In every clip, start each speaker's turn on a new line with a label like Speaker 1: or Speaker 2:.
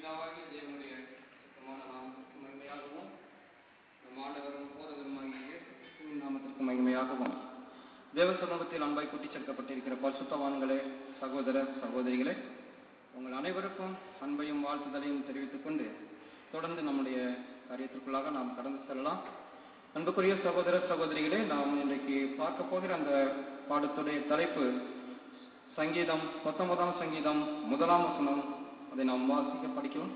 Speaker 1: பிதாவாகிய தேவனுடைய சுத்தமான நாமத்திற்கு மகிமையாகவும் நம் ஆண்டவரும் போதகருமாகிய இயேசு கிறிஸ்துவின் நாமத்திற்கு மகிமையாகவும் தேவ சமூகத்தில் அன்பாய் கூட்டிச் சேர்க்கப்பட்டிருக்கிற பரிசுத்தவான்களே சகோதர சகோதரிகளே உங்கள் அனைவருக்கும் அன்பையும் வாழ்த்துதலையும் தெரிவித்துக் கொண்டு தொடர்ந்து நம்முடைய காரியத்திற்குள்ளாக நாம் கடந்து செல்லலாம் அன்புக்குரிய சகோதர சகோதரிகளே நாம் இன்றைக்கு பார்க்க போகிற அந்த பாடத்துடைய தலைப்பு சங்கீதம் பத்தொன்பதாம் சங்கீதம் முதலாம் வசனம் அதை நாம் வாசிக்க படிக்கலாம்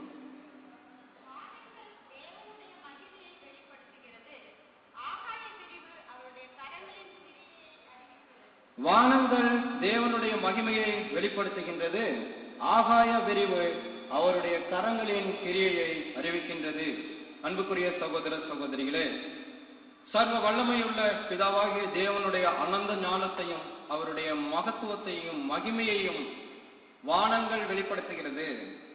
Speaker 2: வானங்கள் தேவனுடைய மகிமையை வெளிப்படுத்துகிறது ஆகாய விரிவு அவருடைய கரங்களின் கிரியையை அறிவிக்கின்றது
Speaker 1: வானங்கள் தேவனுடைய மகிமையை வெளிப்படுத்துகின்றது ஆகாய விரிவு அவருடைய கரங்களின் கிரியையை அறிவிக்கின்றது அன்புக்குரிய சகோதர சகோதரிகளே சர்வ வல்லமையுள்ள பிதாவாகிய தேவனுடைய அனந்த ஞானத்தையும் அவருடைய மகத்துவத்தையும் மகிமையையும் வானங்கள் வெளிப்படுத்துகிறது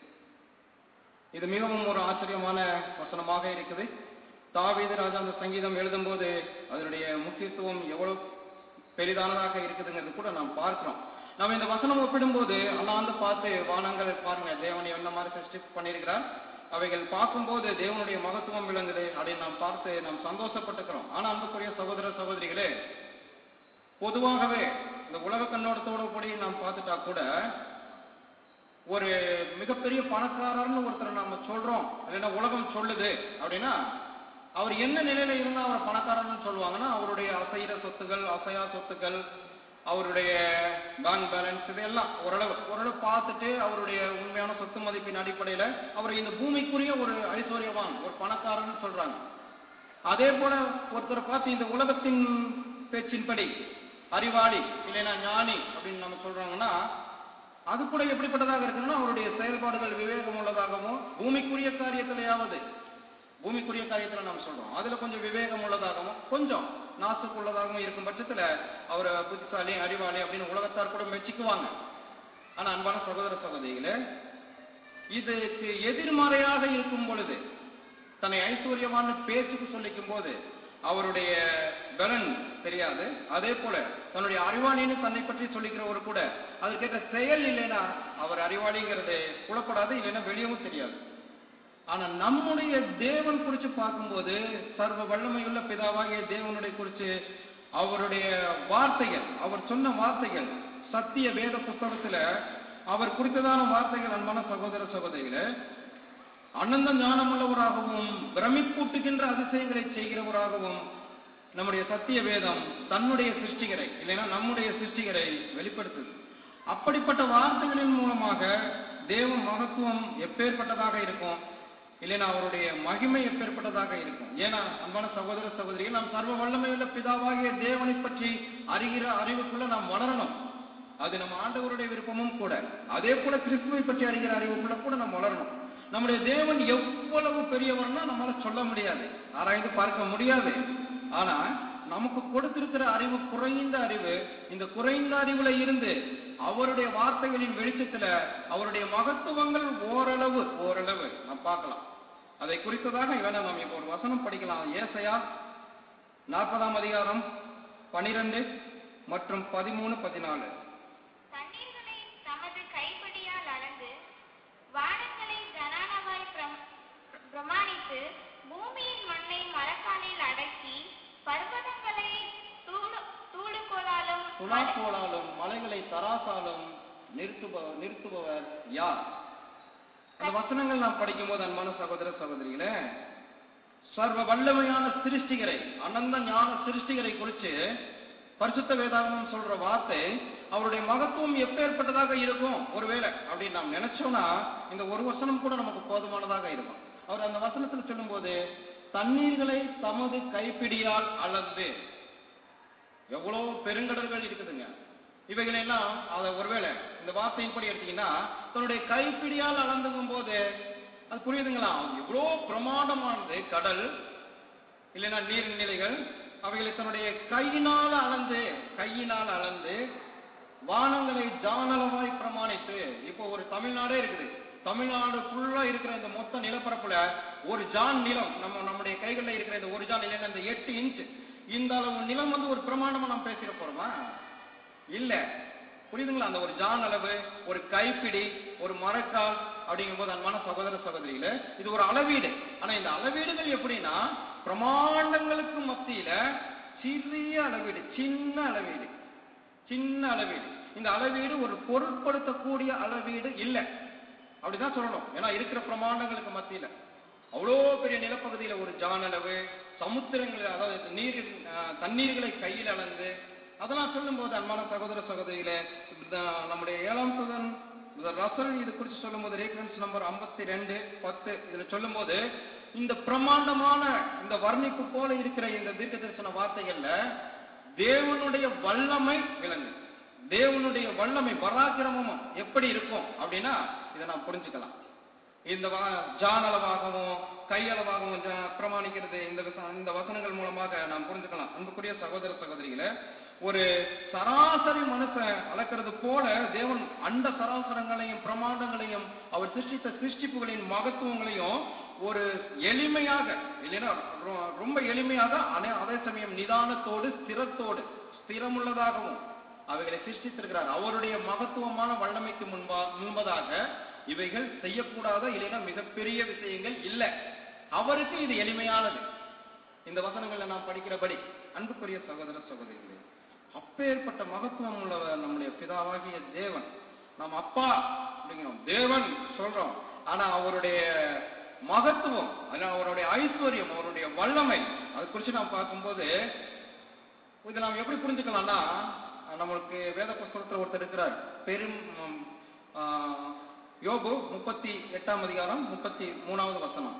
Speaker 1: இது மிகவும் ஒரு ஆச்சரியமான வசனமாக இருக்குது தாவீது ராஜா அந்த சங்கீதம் எழுதும்போது அதனுடைய முக்கியத்துவம் எவ்வளவு பெரிதானதாக இருக்குதுங்கிறது கூட நாம் பார்க்கிறோம் நம்ம இந்த வசனம் ஒப்பிடும்போது அண்ணாந்து பார்த்து வானங்கள் பாருங்க தேவனை என்ன மாதிரி சிருஷ்டி பண்ணியிருக்கிறார் அவைகள் பார்க்கும்போது தேவனுடைய மகத்துவம் விளங்குது அப்படின்னு நாம் பார்த்து நாம் சந்தோஷப்பட்டுக்கிறோம் ஆனா அன்புக்குரிய சகோதர சகோதரிகளே பொதுவாகவே இந்த உலக கண்ணோட்டத்தோடு கூடி நாம் பார்த்துட்டா கூட ஒரு மிகப்பெரிய பணக்காரர்னு ஒருத்தரை நாம சொல்றோம் இல்லைன்னா உலகம் சொல்லுது அப்படின்னா அவர் என்ன நிலையில இருந்தா அவர் பணக்காரர்னு சொல்லுவாங்கன்னா அவருடைய அசைகிற சொத்துகள் அசையா சொத்துக்கள் அவருடைய பேங்க் பேலன்ஸ் இதெல்லாம் ஓரளவு ஓரளவு பார்த்துட்டு அவருடைய உண்மையான சொத்து மதிப்பின் அடிப்படையில அவர் இந்த பூமிக்குரிய ஒரு ஐஸ்வர்யவான் ஒரு பணக்காரன்னு சொல்றாங்க அதே போல ஒருத்தரை பார்த்து இந்த உலகத்தின் பேச்சின்படி அறிவாளி இல்லைன்னா ஞானி அப்படின்னு நம்ம சொல்றாங்கன்னா அது கூட எப்படிப்பட்டதாக இருக்குன்னா அவருடைய செயல்பாடுகள் விவேகம் உள்ளதாகவும் பூமிக்குரிய காரியத்திலேயாவது பூமிக்குரிய காரியத்துல நாம் சொல்றோம் அதுல கொஞ்சம் விவேகம் உள்ளதாகவும் கொஞ்சம் நாசுக்கு உள்ளதாகவும் இருக்கும் பட்சத்துல அவரை புத்திசாலி அறிவாளி அப்படின்னு உலகத்தார் கூட மெச்சிக்குவாங்க ஆனா அன்பான சகோதர சகோதரிகளே இதுக்கு எதிர்மறையாக இருக்கும் பொழுது தன்னை ஐஸ்வர்யமான பேச்சுக்கு சொல்லிக்கும் போது அவருடைய பலன் தெரியாது அதே போல தன்னுடைய அறிவாளின்னு தன்னை பற்றி சொல்லிக்கிறவர் கூட அதுக்கேற்ற செயல் இல்லைன்னா அவர் அறிவாளிங்கிறது புலப்படாது இல்லைன்னா வெளியவும் தெரியாது ஆனா நம்முடைய தேவன் குறிச்சு பார்க்கும்போது சர்வ வல்லமையுள்ள பிதாவாகிய தேவனுடைய குறிச்சு அவருடைய வார்த்தைகள் அவர் சொன்ன வார்த்தைகள் சத்திய வேத புத்தகத்துல அவர் குறித்ததான வார்த்தைகள் அன்பான சகோதர சகோதரிகளே அனந்த ஞானமுள்ளவராகவும் பிரமிப்பூட்டுகின்ற அதிசயங்களை செய்கிறவராகவும் நம்முடைய சத்திய வேதம் தன்னுடைய சிருஷ்டிகரை இல்லைன்னா நம்முடைய சிருஷ்டிகரை வெளிப்படுத்துது அப்படிப்பட்ட வார்த்தைகளின் மூலமாக தேவ மகத்துவம் எப்பேற்பட்டதாக இருக்கும் இல்லைன்னா அவருடைய மகிமை எப்பேற்பட்டதாக இருக்கும் ஏன்னா அன்பான சகோதர சகோதரிகள் நாம் சர்வ வல்லமையுள்ள பிதாவாகிய தேவனை பற்றி அறிகிற அறிவுக்குள்ள நாம் வளரணும் அது நம்ம ஆண்டவருடைய விருப்பமும் கூட அதே போல கிறிஸ்துவை பற்றி அறிகிற அறிவுக்குள்ள கூட நாம் வளரணும் நம்முடைய தேவன் எவ்வளவு பெரியவர்னா நம்மளால சொல்ல முடியாது ஆராய்ந்து பார்க்க முடியாது ஆனா நமக்கு கொடுத்திருக்கிற அறிவு குறைந்த அறிவு இந்த குறைந்த அறிவுல இருந்து அவருடைய வார்த்தைகளின் வெளிச்சத்துல அவருடைய மகத்துவங்கள் ஓரளவு ஓரளவு நாம் பார்க்கலாம் அதை குறித்ததாக வேணா நாம் இப்போ ஒரு வசனம் படிக்கலாம் ஏசையா நாற்பதாம் அதிகாரம் பனிரெண்டு மற்றும் பதிமூணு பதினாலு
Speaker 2: தண்ணீர்களை தமது கைப்பிடியால் அளந்து வானங்களை கனானவாய் பிரம்- பிரமாணித்து பூமியின் மண்ணை மரக்காலில் அடக்கி பர்வதங்களை தூளு தூளுகோலாலும்
Speaker 1: துலாக்கோளாலும் மலைகளை தராசாலும் நிறுத்துபவர் நிறுத்துபவர் யார் அந்த வசனங்கள் நாம் படிக்கும்போது அன்பான சகோதர சகோதரிகளே சர்வ வல்லமையான சிருஷ்டிகரை அனந்த ஞான சிருஷ்டிகரை குறித்து பரிசுத்த வேதாகமம் சொல்ற வார்த்தை அவருடைய மகத்துவம் எப்பேற்பட்டதாக இருக்கும் ஒருவேளை அப்படின்னு நாம் நினைச்சோம்னா இந்த ஒரு வசனம் கூட நமக்கு போதுமானதாக இருக்கும் அவர் அந்த வசனத்துல சொல்லும்போது தண்ணீர்களை தமது கைப்பிடியால் அளந்து எவ்வளவு பெருங்கடல்கள் இருக்குதுங்க இவைகளெல்லாம் அதை ஒருவேளை இந்த வார்த்தையின்படி எடுத்தீங்கன்னா தன்னுடைய கைப்பிடியால் அளந்துக்கும் போது அது புரியுதுங்களா எவ்வளோ பிரமாண்டமானது கடல் இல்லைன்னா நீர்நிலைகள் அவைகளை தன்னுடைய கையினால் அளந்து கையினால் அளந்து வானங்களை ஜானலமாய் பிரமாணித்து இப்போ ஒரு தமிழ்நாடே இருக்குது தமிழ்நாடு ஃபுல்லா இருக்கிற இந்த மொத்த நிலப்பரப்புல ஒரு ஜான் நிலம் நம்ம நம்முடைய கைகளில் இருக்கிற இந்த ஒரு ஜான் இல்லைன்னா இந்த எட்டு இன்ச் இந்த அளவு நிலம் வந்து ஒரு பிரமாண்டமா நம்ம பேசிட போறோமா இல்ல புரியுதுங்களா அந்த ஒரு ஜான் அளவு ஒரு கைப்பிடி ஒரு மரக்கால் அப்படிங்கும்போது அன்பான சகோதர சகோதரிகளே இது ஒரு அளவீடு ஆனா இந்த அளவீடுகள் எப்படின்னா பிரமாண்டங்களுக்கு மத்தியில சிறிய அளவீடு சின்ன அளவீடு சின்ன அளவீடு இந்த அளவீடு ஒரு பொருட்படுத்தக்கூடிய அளவீடு இல்லை அப்படிதான் சொல்லணும் ஏன்னா இருக்கிற பிரமாண்டங்களுக்கு மத்தியில அவ்வளோ பெரிய நிலப்பகுதியில ஒரு ஜான் அளவு சமுத்திரங்கள் அதாவது நீர் அஹ், தண்ணீர்களை கையில் அளந்து அதெல்லாம் சொல்லும்போது அன்பான சகோதர சகோதரிகளே இந்த நம்முடைய ஏழாம் சுதன் ரசல் இது குறித்து சொல்லும்போது ரீஃபரன்ஸ் நம்பர் 52 ரெண்டு பத்து இதுல சொல்லும்போது இந்த பிரமாண்டமான இந்த வர்ணிப்பு போல இருக்கிற இந்த தீர்க்க தரிசன வார்த்தைகள்ல தேவனுடைய வல்லமை விளங்கு தேவனுடைய வல்லமை பராக்கிரமமும் எப்படி இருக்கும் அப்படின்னா இதை நாம் புரிஞ்சுக்கலாம் இந்த வா- ஜான் அளவாகவும் கையளவாகவும் ஜ- பிரமாணிக்கிறது இந்த வச- இந்த வசனங்கள் மூலமாக நாம் புரிஞ்சுக்கலாம் அன்புக்குரிய சகோதர சகோதரிகளே ஒரு சராசரி மனுஷன் அளக்கிறது போல தேவன் அண்ட சராசரங்களையும் பிரமாண்டங்களையும் அவர் சிருஷ்டித்த சிருஷ்டிப்புகளின் மகத்துவங்களையும் ஒரு எளிமையாக இல்லைன்னா ரொ- ரொம்ப எளிமையாக அதே அதே சமயம் நிதானத்தோடு ஸ்திரத்தோடு ஸ்திரமுள்ளதாகவும் அவைகளை சிருஷ்டித்திருக்கிறார் அவருடைய மகத்துவமான வல்லமைக்கு முன்பா முன்பதாக இவைகள் செய்யக்கூடாத இல்லைன்னா மிகப்பெரிய விஷயங்கள் இல்லை அவருக்கு இது எளிமையானது இந்த வசனங்களை நாம் படிக்கிறபடி அன்புக்குரிய சகோதர சகோதரிகளே அப்பேற்பட்ட மகத்துவம் உள்ள நம்முடைய பிதாவாகிய தேவன் நாம் அப்பா அப்படிங்கிறோம் தேவன் சொல்றோம் ஆனா அவருடைய மகத்துவம் அதான் அவருடைய ஐஸ்வர்யம் அவருடைய வல்லமை அது குறித்து நாம் பார்க்கும்போது இதை நாம் எப்படி புரிஞ்சுக்கலாம்னா நம்மளுக்கு வேத புஸ்தகத்தில் ஒருத்தர் இருக்கிறார் பெரும் ம், ஆ, யோபு முப்பத்தி எட்டாம் அதிகாரம் முப்பத்தி மூணாவது வசனம்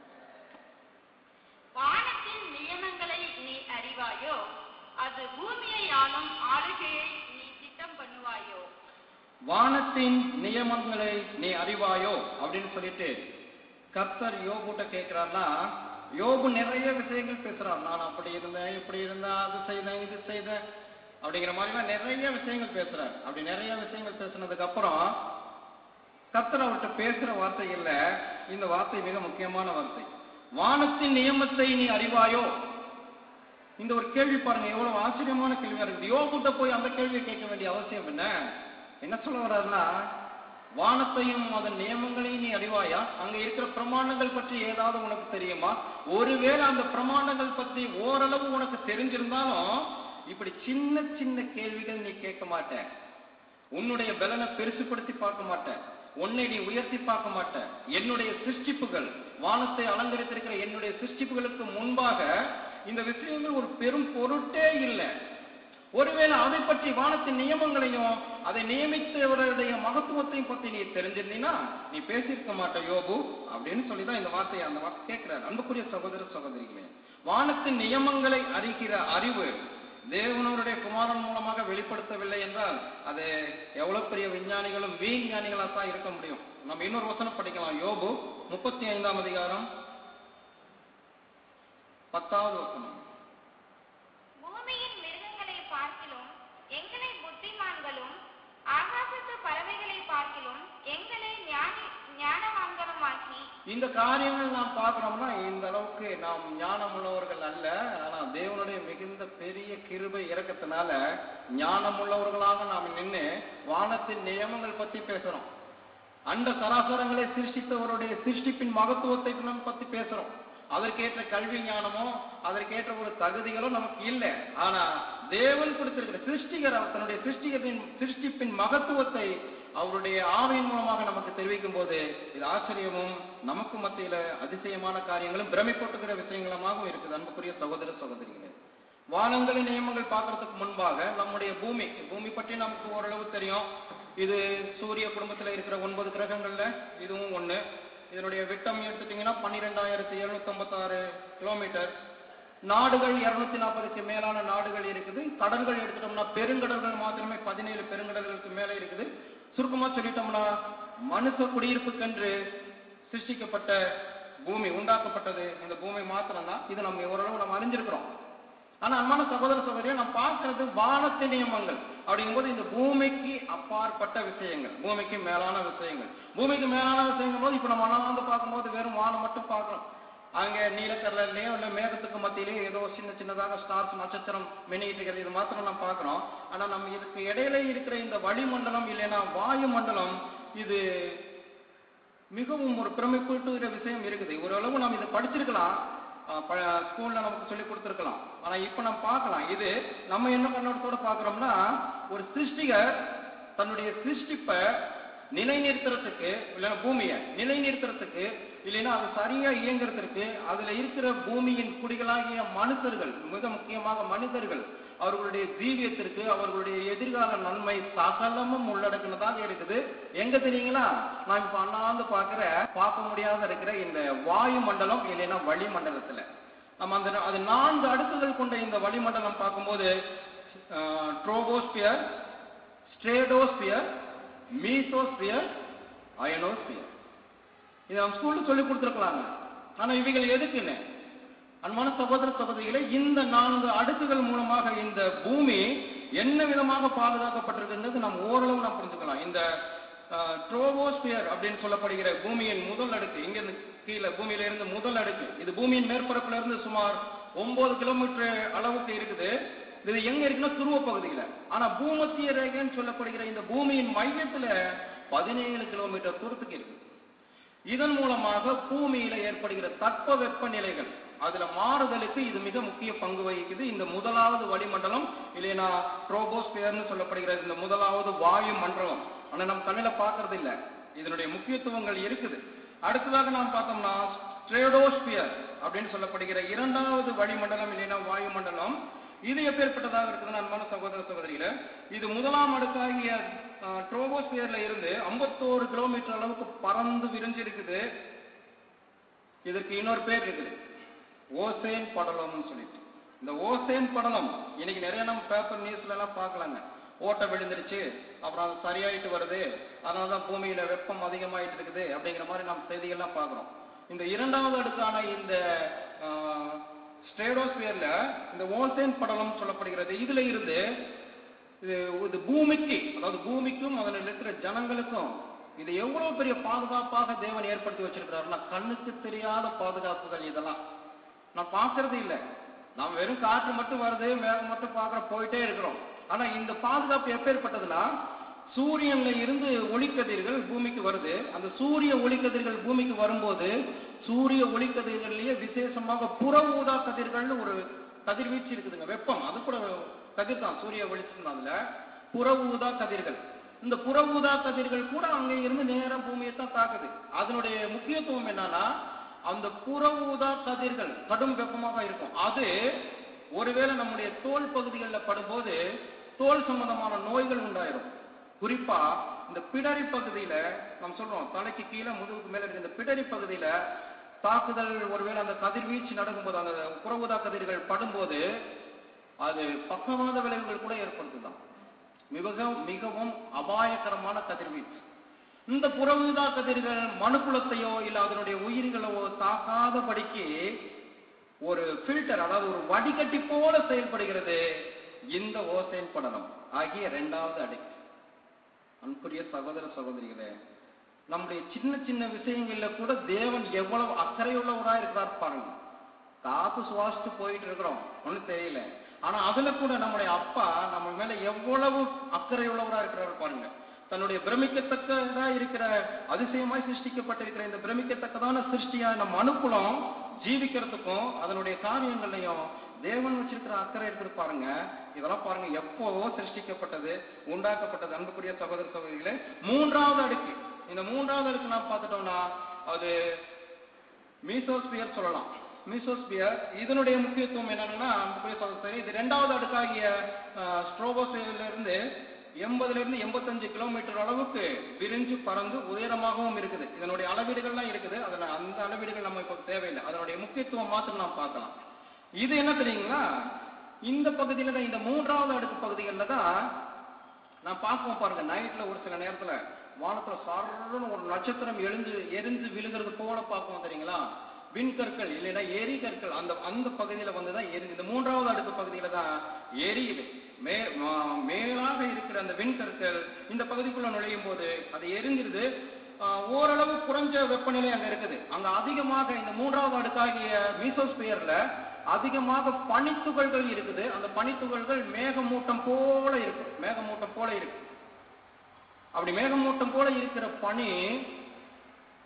Speaker 3: வானத்தின் நியமங்களை நீ அறிவாயோ அது பூமியை ஆளும் ஆளுகையை நீ திட்டம் பண்ணுவாயோ
Speaker 1: வானத்தின் நியமங்களை நீ அறிவாயோ அப்படின்னு சொல்லிட்டு கர்த்தர் யோபுட்ட கேட்கிறார்னா யோபு நிறைய விஷயங்கள் பேசுறான் நான் அப்படி இருந்தேன் இப்படி இருந்தேன் அது செய்தேன் இது செய்தேன் அப்படிங்கிற மாதிரிலாம் நிறைய விஷயங்கள் பேசுறார் அப்படி நிறைய விஷயங்கள் பேசுனதுக்கு அப்புறம் கர்த்தர் அவர்கிட்ட பேசுற வார்த்தைகள்ல இந்த வார்த்தை மிக முக்கியமான வார்த்தை வானத்தின் நியமத்தை நீ அறிவாயோ இந்த ஒரு கேள்வி பாருங்க எவ்வளவு ஆச்சரியமான கேள்வியா இருக்குது யோகிட்ட போய் அந்த கேள்வியை கேட்க வேண்டிய அவசியம் என்ன என்ன சொல்ல வர்றாருன்னா வானத்தையும் அதன் நியமங்களையும் நீ அறிவாயா அங்க இருக்கிற பிரமாண்டங்கள் பற்றி ஏதாவது உனக்கு தெரியுமா ஒருவேளை அந்த பிரமாண்டங்கள் பற்றி ஓரளவு உனக்கு தெரிஞ்சிருந்தாலும் இப்படி சின்ன சின்ன கேள்விகள் நீ கேட்க மாட்ட உன்னுடைய பலனை பெருசுப்படுத்தி பார்க்க மாட்ட உன்னை நீ உயர்த்தி பார்க்க மாட்ட என்னுடைய சிருஷ்டிப்புகள் வானத்தை அலங்கரித்திருக்கிற என்னுடைய சிருஷ்டிப்புகளுக்கு முன்பாக இந்த விஷயங்கள் ஒரு பெரும் பொருட்டே இல்லை ஒருவேளை அதை பற்றி வானத்தின் நியமங்களையும் அதை நியமித்தவருடைய மகத்துவத்தையும் பத்தி நீ தெரிஞ்சிருந்தீங்கன்னா நீ பேசியிருக்க மாட்ட யோபு அப்படின்னு சொல்லி தான் இந்த வார்த்தையை அந்த வார்த்தை கேட்கிறார் அன்புக்குரிய சகோதர சகோதரிகளே வானத்தின் நியமங்களை அறிகிற அறிவு தேவனவருடைய குமாரன் மூலமாக வெளிப்படுத்தவில்லை என்றால் அது எவ்வளவு பெரிய விஞ்ஞானிகளும் வீஞ்ஞானிகளா தான் இருக்க முடியும் நம்ம இன்னொரு வசனம் படிக்கலாம் யோபு முப்பத்தி ஐந்தாம் அதிகாரம் பத்தாவது வசனம்
Speaker 2: பூமியின் மிருகங்களை பார்க்கிலும் எங்களை புத்திமான்களும் ஆகாசத்து பறவைகளை பார்க்கிலும் எங்களை ஞானி ஞானவான்களுமாக்கி
Speaker 1: இந்த காரியங்கள் நாம் பார்க்கிறோம்னா இந்த அளவுக்கு நாம் ஞானம் உள்ளவர்கள் அல்ல ஆனா தேவனுடைய மிகுந்த பெரிய கிருபை இறக்கத்தினால ஞானம் உள்ளவர்களாக நாம் நின்று வானத்தின் நியமங்கள் பத்தி பேசுறோம் அண்ட சராசரங்களை சிருஷ்டித்தவருடைய சிருஷ்டிப்பின் மகத்துவத்தை நாம் பத்தி பேசுறோம் அதற்கேற்ற கல்வி ஞானமோ அதற்கேற்ற ஒரு தகுதிகளோ நமக்கு இல்லை ஆனா தேவன் கொடுத்திருக்கிற சிருஷ்டிகர் அவர் தன்னுடைய சிருஷ்டிகரின் சிருஷ்டிப்பின் மகத்துவத்தை அவருடைய ஆவியின் மூலமாக நமக்கு தெரிவிக்கும் போது இது ஆச்சரியமும் நமக்கு மத்தியில அதிசயமான காரியங்களும் பிரமிப்பட்டுகிற விஷயங்களுமாகவும் இருக்குது அன்புக்குரிய சகோதர சகோதரிகளே வானங்களின் நியமங்கள் பார்க்கறதுக்கு முன்பாக நம்முடைய பூமி பூமி பற்றி நமக்கு ஓரளவு தெரியும் இது சூரிய குடும்பத்துல இருக்கிற ஒன்பது கிரகங்கள்ல இதுவும் ஒண்ணு இதனுடைய விட்டம் எடுத்துட்டீங்கன்னா பன்னிரெண்டாயிரத்தி எழுநூத்தி ஐம்பத்தாறு கிலோமீட்டர் நாடுகள் இருநூத்தி நாற்பதுக்கு மேலான நாடுகள் இருக்குது கடல்கள் எடுத்துட்டோம்னா பெருங்கடல்கள் மாத்திரமே பதினேழு பெருங்கடல்களுக்கு மேல இருக்குது சுருக்கமா சொல்லிட்டோம்னா மனுஷ குடியிருப்புக்கென்று சிருஷ்டிக்கப்பட்ட பூமி உண்டாக்கப்பட்டது இந்த பூமி மாத்திரம்தான் இது நம்ம ஓரளவு நம்ம அறிஞ்சிருக்கிறோம் ஆனா அன்பான சகோதர சகோதரியை நாம் பார்க்கிறது வானத்து நியமங்கள் அப்படிங்கும்போது இந்த பூமிக்கு அப்பாற்பட்ட விஷயங்கள் பூமிக்கு மேலான விஷயங்கள் பூமிக்கு மேலான விஷயங்கள் போது இப்ப நம்ம அண்ணாந்து பார்க்கும்போது வெறும் வானம் மட்டும் பார்க்கிறோம் அங்க நீலக்கடலையோ இல்ல மேகத்துக்கு மத்தியிலேயோ ஏதோ சின்ன சின்னதாக ஸ்டார்ஸ் நட்சத்திரம் மின்னிட்டு இருக்கிறது இது மாத்திரம் நம்ம பார்க்கிறோம் ஆனா நம்ம இதுக்கு இடையில இருக்கிற இந்த வளிமண்டலம் இல்லைன்னா வாயு மண்டலம் இது மிகவும் ஒரு பிரமிப்பூட்டுகிற விஷயம் இருக்குது ஓரளவு நாம் இதை படிச்சிருக்கலாம் அஹ் ப- ஸ்கூல்ல நமக்கு சொல்லி கொடுத்துருக்கலாம் ஆனா இப்ப நம்ம பார்க்கலாம் இது நம்ம என்ன கண்ணோட்டத்தோட பார்க்கறோம்னா ஒரு சிருஷ்டிகர் தன்னுடைய சிருஷ்டிப்பை நிலைநிறுத்துறதுக்கு இல்லைன்னா பூமியை நிலைநிறுத்துறதுக்கு இல்லைன்னா அது சரியா இயங்குறதுக்கு அதுல இருக்கிற பூமியின் குடிகளாகிய மனுஷர்கள் மிக முக்கியமாக மனிதர்கள் அவர்களுடைய ஜீவியத்திற்கு அவர்களுடைய எதிர்கால நன்மை சகலமும் உள்ளடக்கினதாக இருக்குது எங்க தெரியுங்களா நான் இப்ப அண்ணாந்து பார்க்கிற பார்க்க முடியாத இருக்கிற இந்த வாயு மண்டலம் இல்லைன்னா வளிமண்டலத்துல நம்ம அந்த அது நான்கு அடுக்குகள் கொண்ட இந்த வளிமண்டலம் பார்க்கும்போது ட்ரோபோஸ்பியர் ஸ்ட்ரேடோஸ்பியர் மீசோஸ்பியர் அயனோஸ்பியர் இது நம்ம ஸ்கூல்ல சொல்லி கொடுத்துருக்கலாங்க ஆனா இவைகள் எதுக்குன்னு அன்பான சகோதர சகோதரிகளே இந்த நான்கு அடுக்குகள் மூலமாக இந்த பூமி என்ன விதமாக பாதுகாக்கப்பட்டிருக்குன்றது நம்ம ஓரளவு நாம் புரிஞ்சுக்கலாம் இந்த ட்ரோபோஸ்பியர் அப்படின்னு சொல்லப்படுகிற பூமியின் முதல் அடுக்கு இங்க இருந்து கீழே பூமியில இருந்து முதல் அடுக்கு இது பூமியின் மேற்பரப்புல இருந்து சுமார் ஒன்பது கிலோமீட்டர் அளவுக்கு இருக்குது இது எங்க இருக்குன்னா துருவ பகுதியில ஆனா பூமத்திய ரேகைன்னு சொல்லப்படுகிற இந்த பூமியின் மையத்துல பதினேழு கிலோமீட்டர் தூரத்துக்கு இருக்கு இதன் மூலமாக பூமியில ஏற்படுகிற தட்ப வெப்பநிலைகள் அதுல மாறுதலுக்கு இது மிக முக்கிய பங்கு வகிக்குது இந்த முதலாவது வளிமண்டலம் இல்லைன்னா ட்ரோபோஸ்பியர்னு சொல்லப்படுகிற இந்த முதலாவது வாயு மண்டலம் ஆனா நம்ம கண்ணில பார்க்கறது இல்ல இதனுடைய முக்கியத்துவங்கள் இருக்குது அடுத்ததாக நாம் பார்த்தோம்னா ஸ்ட்ரேடோஸ்பியர் அப்படின்னு சொல்லப்படுகிற இரண்டாவது வளிமண்டலம் இல்லைன்னா வாயு மண்டலம் இது எப்பேற்பட்டதாக இருக்குது அன்பான சகோதர சகோதரிகள இது முதலாம் அடுக்காகிய ட்ரோபோஸ்பியர்ல இருந்து 51 கிலோமீட்டர் அளவுக்கு பறந்து விரிஞ்சு இருக்குது இதற்கு இன்னொரு பேர் இருக்குது ஓசேன் படலம்னு சொல்லிட்டு இந்த ஓசேன் படலம் இன்னைக்கு நிறைய நம்ம பேப்பர் நியூஸ்ல எல்லாம் பார்க்கலாங்க ஓட்டை விழுந்துருச்சு அப்புறம் அது சரியாயிட்டு வருது அதனால தான் பூமியில வெப்பம் அதிகமாயிட்டு இருக்குது அப்படிங்கிற மாதிரி நம்ம செய்திகள்லாம் பார்க்குறோம் இந்த இரண்டாவது அடுக்கான இந்த ஸ்டேடோஸ்பியர்ல இந்த ஓசேன் படலம் சொல்லப்படுகிறது இதுல இருந்து இது இது பூமிக்கு அதாவது பூமிக்கும் அதில் இருக்கிற ஜனங்களுக்கும் இது எவ்வளவு பெரிய பாதுகாப்பாக தேவன் ஏற்படுத்தி வச்சிருக்கிறாருன்னா கண்ணுக்கு தெரியாத பாதுகாப்புகள் இதெல்லாம் நான் பார்க்கறது இல்ல நாம் வெறும் காற்று மட்டும் வருது மேகம் மட்டும் பார்க்கற போயிட்டே இருக்கிறோம் ஆனா இந்த பாதுகாப்பு எப்பேற்பட்டதுன்னா சூரியன்ல இருந்து ஒளிக்கதிர்கள் பூமிக்கு வருது அந்த சூரிய ஒளிக்கதிர்கள் பூமிக்கு வரும்போது சூரிய ஒளிக்கதிர்கள்லயே விசேஷமாக புற ஊதா கதிர்கள்னு ஒரு கதிர்வீச்சு இருக்குதுங்க வெப்பம் அது கூட கதிர் தான் சூரிய வெளிச்சம் தான் அதுல புற ஊதா கதிர்கள் இந்த புற ஊதா கதிர்கள் கூட அங்க இருந்து நேரா பூமியை தான் தாக்குது அதனுடைய முக்கியத்துவம் என்னன்னா அந்த புற ஊதா கதிர்கள் கடும் வெப்பமாக இருக்கும் அது ஒருவேளை நம்முடைய தோல் பகுதிகளில் படும்போது தோல் சம்பந்தமான நோய்கள் உண்டாயிரும் குறிப்பா இந்த பிடரி பகுதியில நம்ம சொல்றோம் தலைக்கு கீழே முதுகுக்கு மேல இருக்க இந்த பிடரி பகுதியில தாக்குதல் ஒருவேளை அந்த கதிர்வீச்சு நடக்கும்போது அந்த புற ஊதா கதிர்கள் படும்போது அது பக்கவாத விளைவுகள் கூட ஏற்படுத்துதான் மிகவும் மிகவும் அபாயகரமான கதிர்வீச்சு இந்த புறவுதா கதிர்கள் மனுக்குலத்தையோ இல்ல அதனுடைய உயிர்களோ தாக்காதபடிக்கு ஒரு ஃபில்டர் அதாவது ஒரு வடிகட்டி போல செயல்படுகிறது இந்த ஓசைன் படலம் ஆகிய இரண்டாவது அடுக்கு அன்புரிய சகோதர சகோதரிகளே நம்முடைய சின்ன சின்ன விஷயங்கள்ல கூட தேவன் எவ்வளவு அக்கறையுள்ளவரா இருக்கிறார் பாருங்க காத்து சுவாசிச்சு போயிட்டு இருக்கிறோம் ஒண்ணும் தெரியல ஆனா அதுல கூட நம்முடைய அப்பா நம்ம மேல எவ்வளவு அக்கறை உள்ளவரா இருக்கிறாரு பாருங்க தன்னுடைய பிரமிக்கத்தக்கதா இருக்கிற அதிசயமாய் சிருஷ்டிக்கப்பட்டிருக்கிற இந்த பிரமிக்கத்தக்கதான சிருஷ்டியா நம்ம அனுப்புலம் ஜீவிக்கிறதுக்கும் அதனுடைய காரியங்களையும் தேவன் வச்சிருக்கிற அக்கறை இருக்குது பாருங்க இதெல்லாம் பாருங்க எப்போவோ சிருஷ்டிக்கப்பட்டது உண்டாக்கப்பட்டது அன்புக்குரிய சகோதர சகோதரிகளே மூன்றாவது அடுக்கு இந்த மூன்றாவது அடுக்கு நாம் பார்த்துட்டோம்னா அது மீசோஸ்பியர் சொல்லலாம் மீசோஸ்பியர் இதனுடைய முக்கியத்துவம் என்னன்னா அன்புக்குரிய சகோதரி இது இரண்டாவது அடுக்காகிய ஸ்ட்ரோபோஸ்பியர்ல இருந்து எண்பதுல இருந்து எண்பத்தஞ்சு கிலோமீட்டர் அளவுக்கு விரிஞ்சு பறந்து உயரமாகவும் இருக்குது இதனுடைய அளவீடுகள்லாம் இருக்குது அதுல அந்த அளவீடுகள் நம்ம இப்ப தேவையில்லை அதனுடைய முக்கியத்துவம் மாத்திரம் நாம் பார்க்கலாம் இது என்ன தெரியுங்களா இந்த பகுதியில தான் இந்த மூன்றாவது அடுக்கு பகுதிகளில் தான் நான் பார்ப்போம் பாருங்க நைட்ல ஒரு சில நேரத்துல வானத்துல சரன்னு ஒரு நட்சத்திரம் எழுந்து எரிஞ்சு விழுகிறது போல பார்ப்போம் தெரியுங்களா விண்கற்கள் இல்லைன்னா எரி கற்கள் அந்த அந்த பகுதியில வந்துதான் எரிஞ்சு இந்த மூன்றாவது அடுக்கு பகுதியில தான் எரியுது மே மா- மேலாக இருக்கிற அந்த விண்கற்கள் இந்த பகுதிக்குள்ள நுழையும் போது அது எரிஞ்சிருது ஆஹ், ஓரளவு குறைஞ்ச வெப்பநிலை அங்க இருக்குது அங்க அதிகமாக இந்த மூன்றாவது அடுக்காகிய மீசோஸ்பியர்ல அதிகமாக பனித்துகள்கள் இருக்குது அந்த பனித்துகள்கள் மேகமூட்டம் போல இருக்கு மேகமூட்டம் போல இருக்கு அப்படி மேகமூட்டம் போல இருக்கிற பனி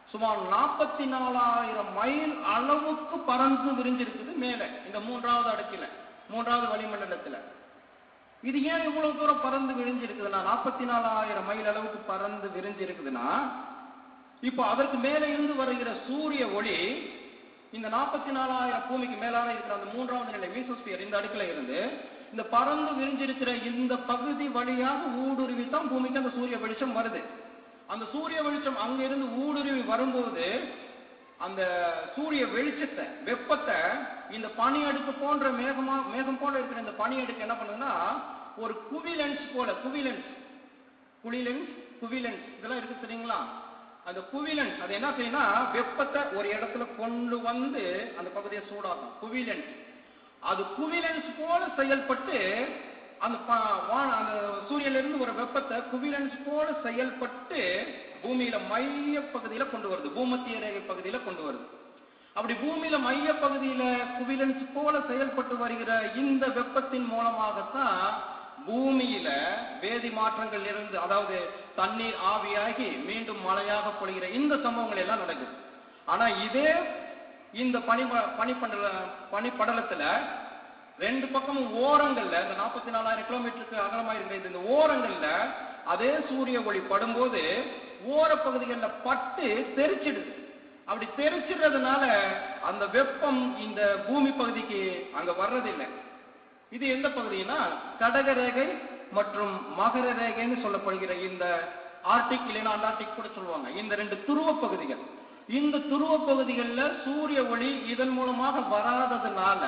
Speaker 1: சுமார் நாற்பத்தி நாலாயிரம் மைல் அளவுக்கு பறந்து விரிஞ்சிருக்குது மேல இந்த மூன்றாவது அடுக்கில மூன்றாவது வளிமண்டலத்துல இது ஏன் இவ்வளவு தூரம் பறந்து விரிஞ்சிருக்குதுன்னா நாற்பத்தி நாலாயிரம் மைல் அளவுக்கு பறந்து விரிஞ்சிருக்குதுன்னா இப்போ அதற்கு மேலே இருந்து வருகிற சூரிய ஒளி இந்த நாற்பத்தி நாலாயிரம் பூமிக்கு மேலான இருக்கிற அந்த மூன்றாவது நிலை மீசோஸ்பியர் இந்த அடுக்கில இருந்து இந்த பறந்து விரிஞ்சிருக்கிற இந்த பகுதி வழியாக ஊடுருவி தான் பூமிக்கு அந்த சூரிய வெளிச்சம் வருது அந்த சூரிய வெளிச்சம் அங்கிருந்து ஊடுருவி வரும்போது அந்த சூரிய வெளிச்சத்தை வெப்பத்தை இந்த பனி அடுக்கு போன்ற மேகமா மேகம் போல இருக்கிற இந்த பனி அடுக்கு என்ன பண்ணுதுன்னா ஒரு குவிலென்ஸ் போல குவிலென்ஸ் குளிலென்ஸ் குவிலென்ஸ் இதெல்லாம் இருக்கு தெரியுங்களா அந்த குவிலென்ஸ் அது என்ன செய்யும்னா வெப்பத்தை ஒரு இடத்துல கொண்டு வந்து அந்த பகுதியை சூடாகும் குவிலென்ஸ் அது குவிலென்ஸ் போல செயல்பட்டு அந்த ப- வான அந்த சூரியன்ல இருந்து ஒரு வெப்பத்தை குவிலென்ஸ் போல செயல்பட்டு பூமியில மைய பகுதியில கொண்டு வருது பூமத்திய ரேகை பகுதியில கொண்டு வருது அப்படி பூமியில மைய பகுதியில குவிலன்ஸ் போல செயல்பட்டு வருகிற இந்த வெப்பத்தின் மூலமாகத்தான் பூமியில வேதி மாற்றங்கள் இருந்து அதாவது தண்ணீர் ஆவியாகி மீண்டும் மழையாக பொழிகிற இந்த சம்பவங்கள் எல்லாம் நடக்குது ஆனா இதே இந்த பனி பனிப்படல பனிப்படலத்துல ரெண்டு பக்கமும் ஓரங்கள்ல இந்த நாற்பத்தி நாலாயிரம் கிலோமீட்டருக்கு அகலமா இருக்கிற இந்த ஓரங்கள்ல அதே சூரிய ஒளி படும்போது ஓர பகுதிகளில் பட்டு தெரிச்சிடுது அப்படி தெரிச்சிடுறதுனால அந்த வெப்பம் இந்த பூமி பகுதிக்கு அங்க வர்றதில்லை இது எந்த பகுதினா கடக ரேகை மற்றும் மகர ரேகைன்னு சொல்லப்படுகிற இந்த ஆர்டிக் இல்லைன்னா அண்டார்டிக் கூட சொல்லுவாங்க இந்த ரெண்டு துருவ பகுதிகள் இந்த துருவ பகுதிகளில் சூரிய ஒளி இதன் மூலமாக வராததுனால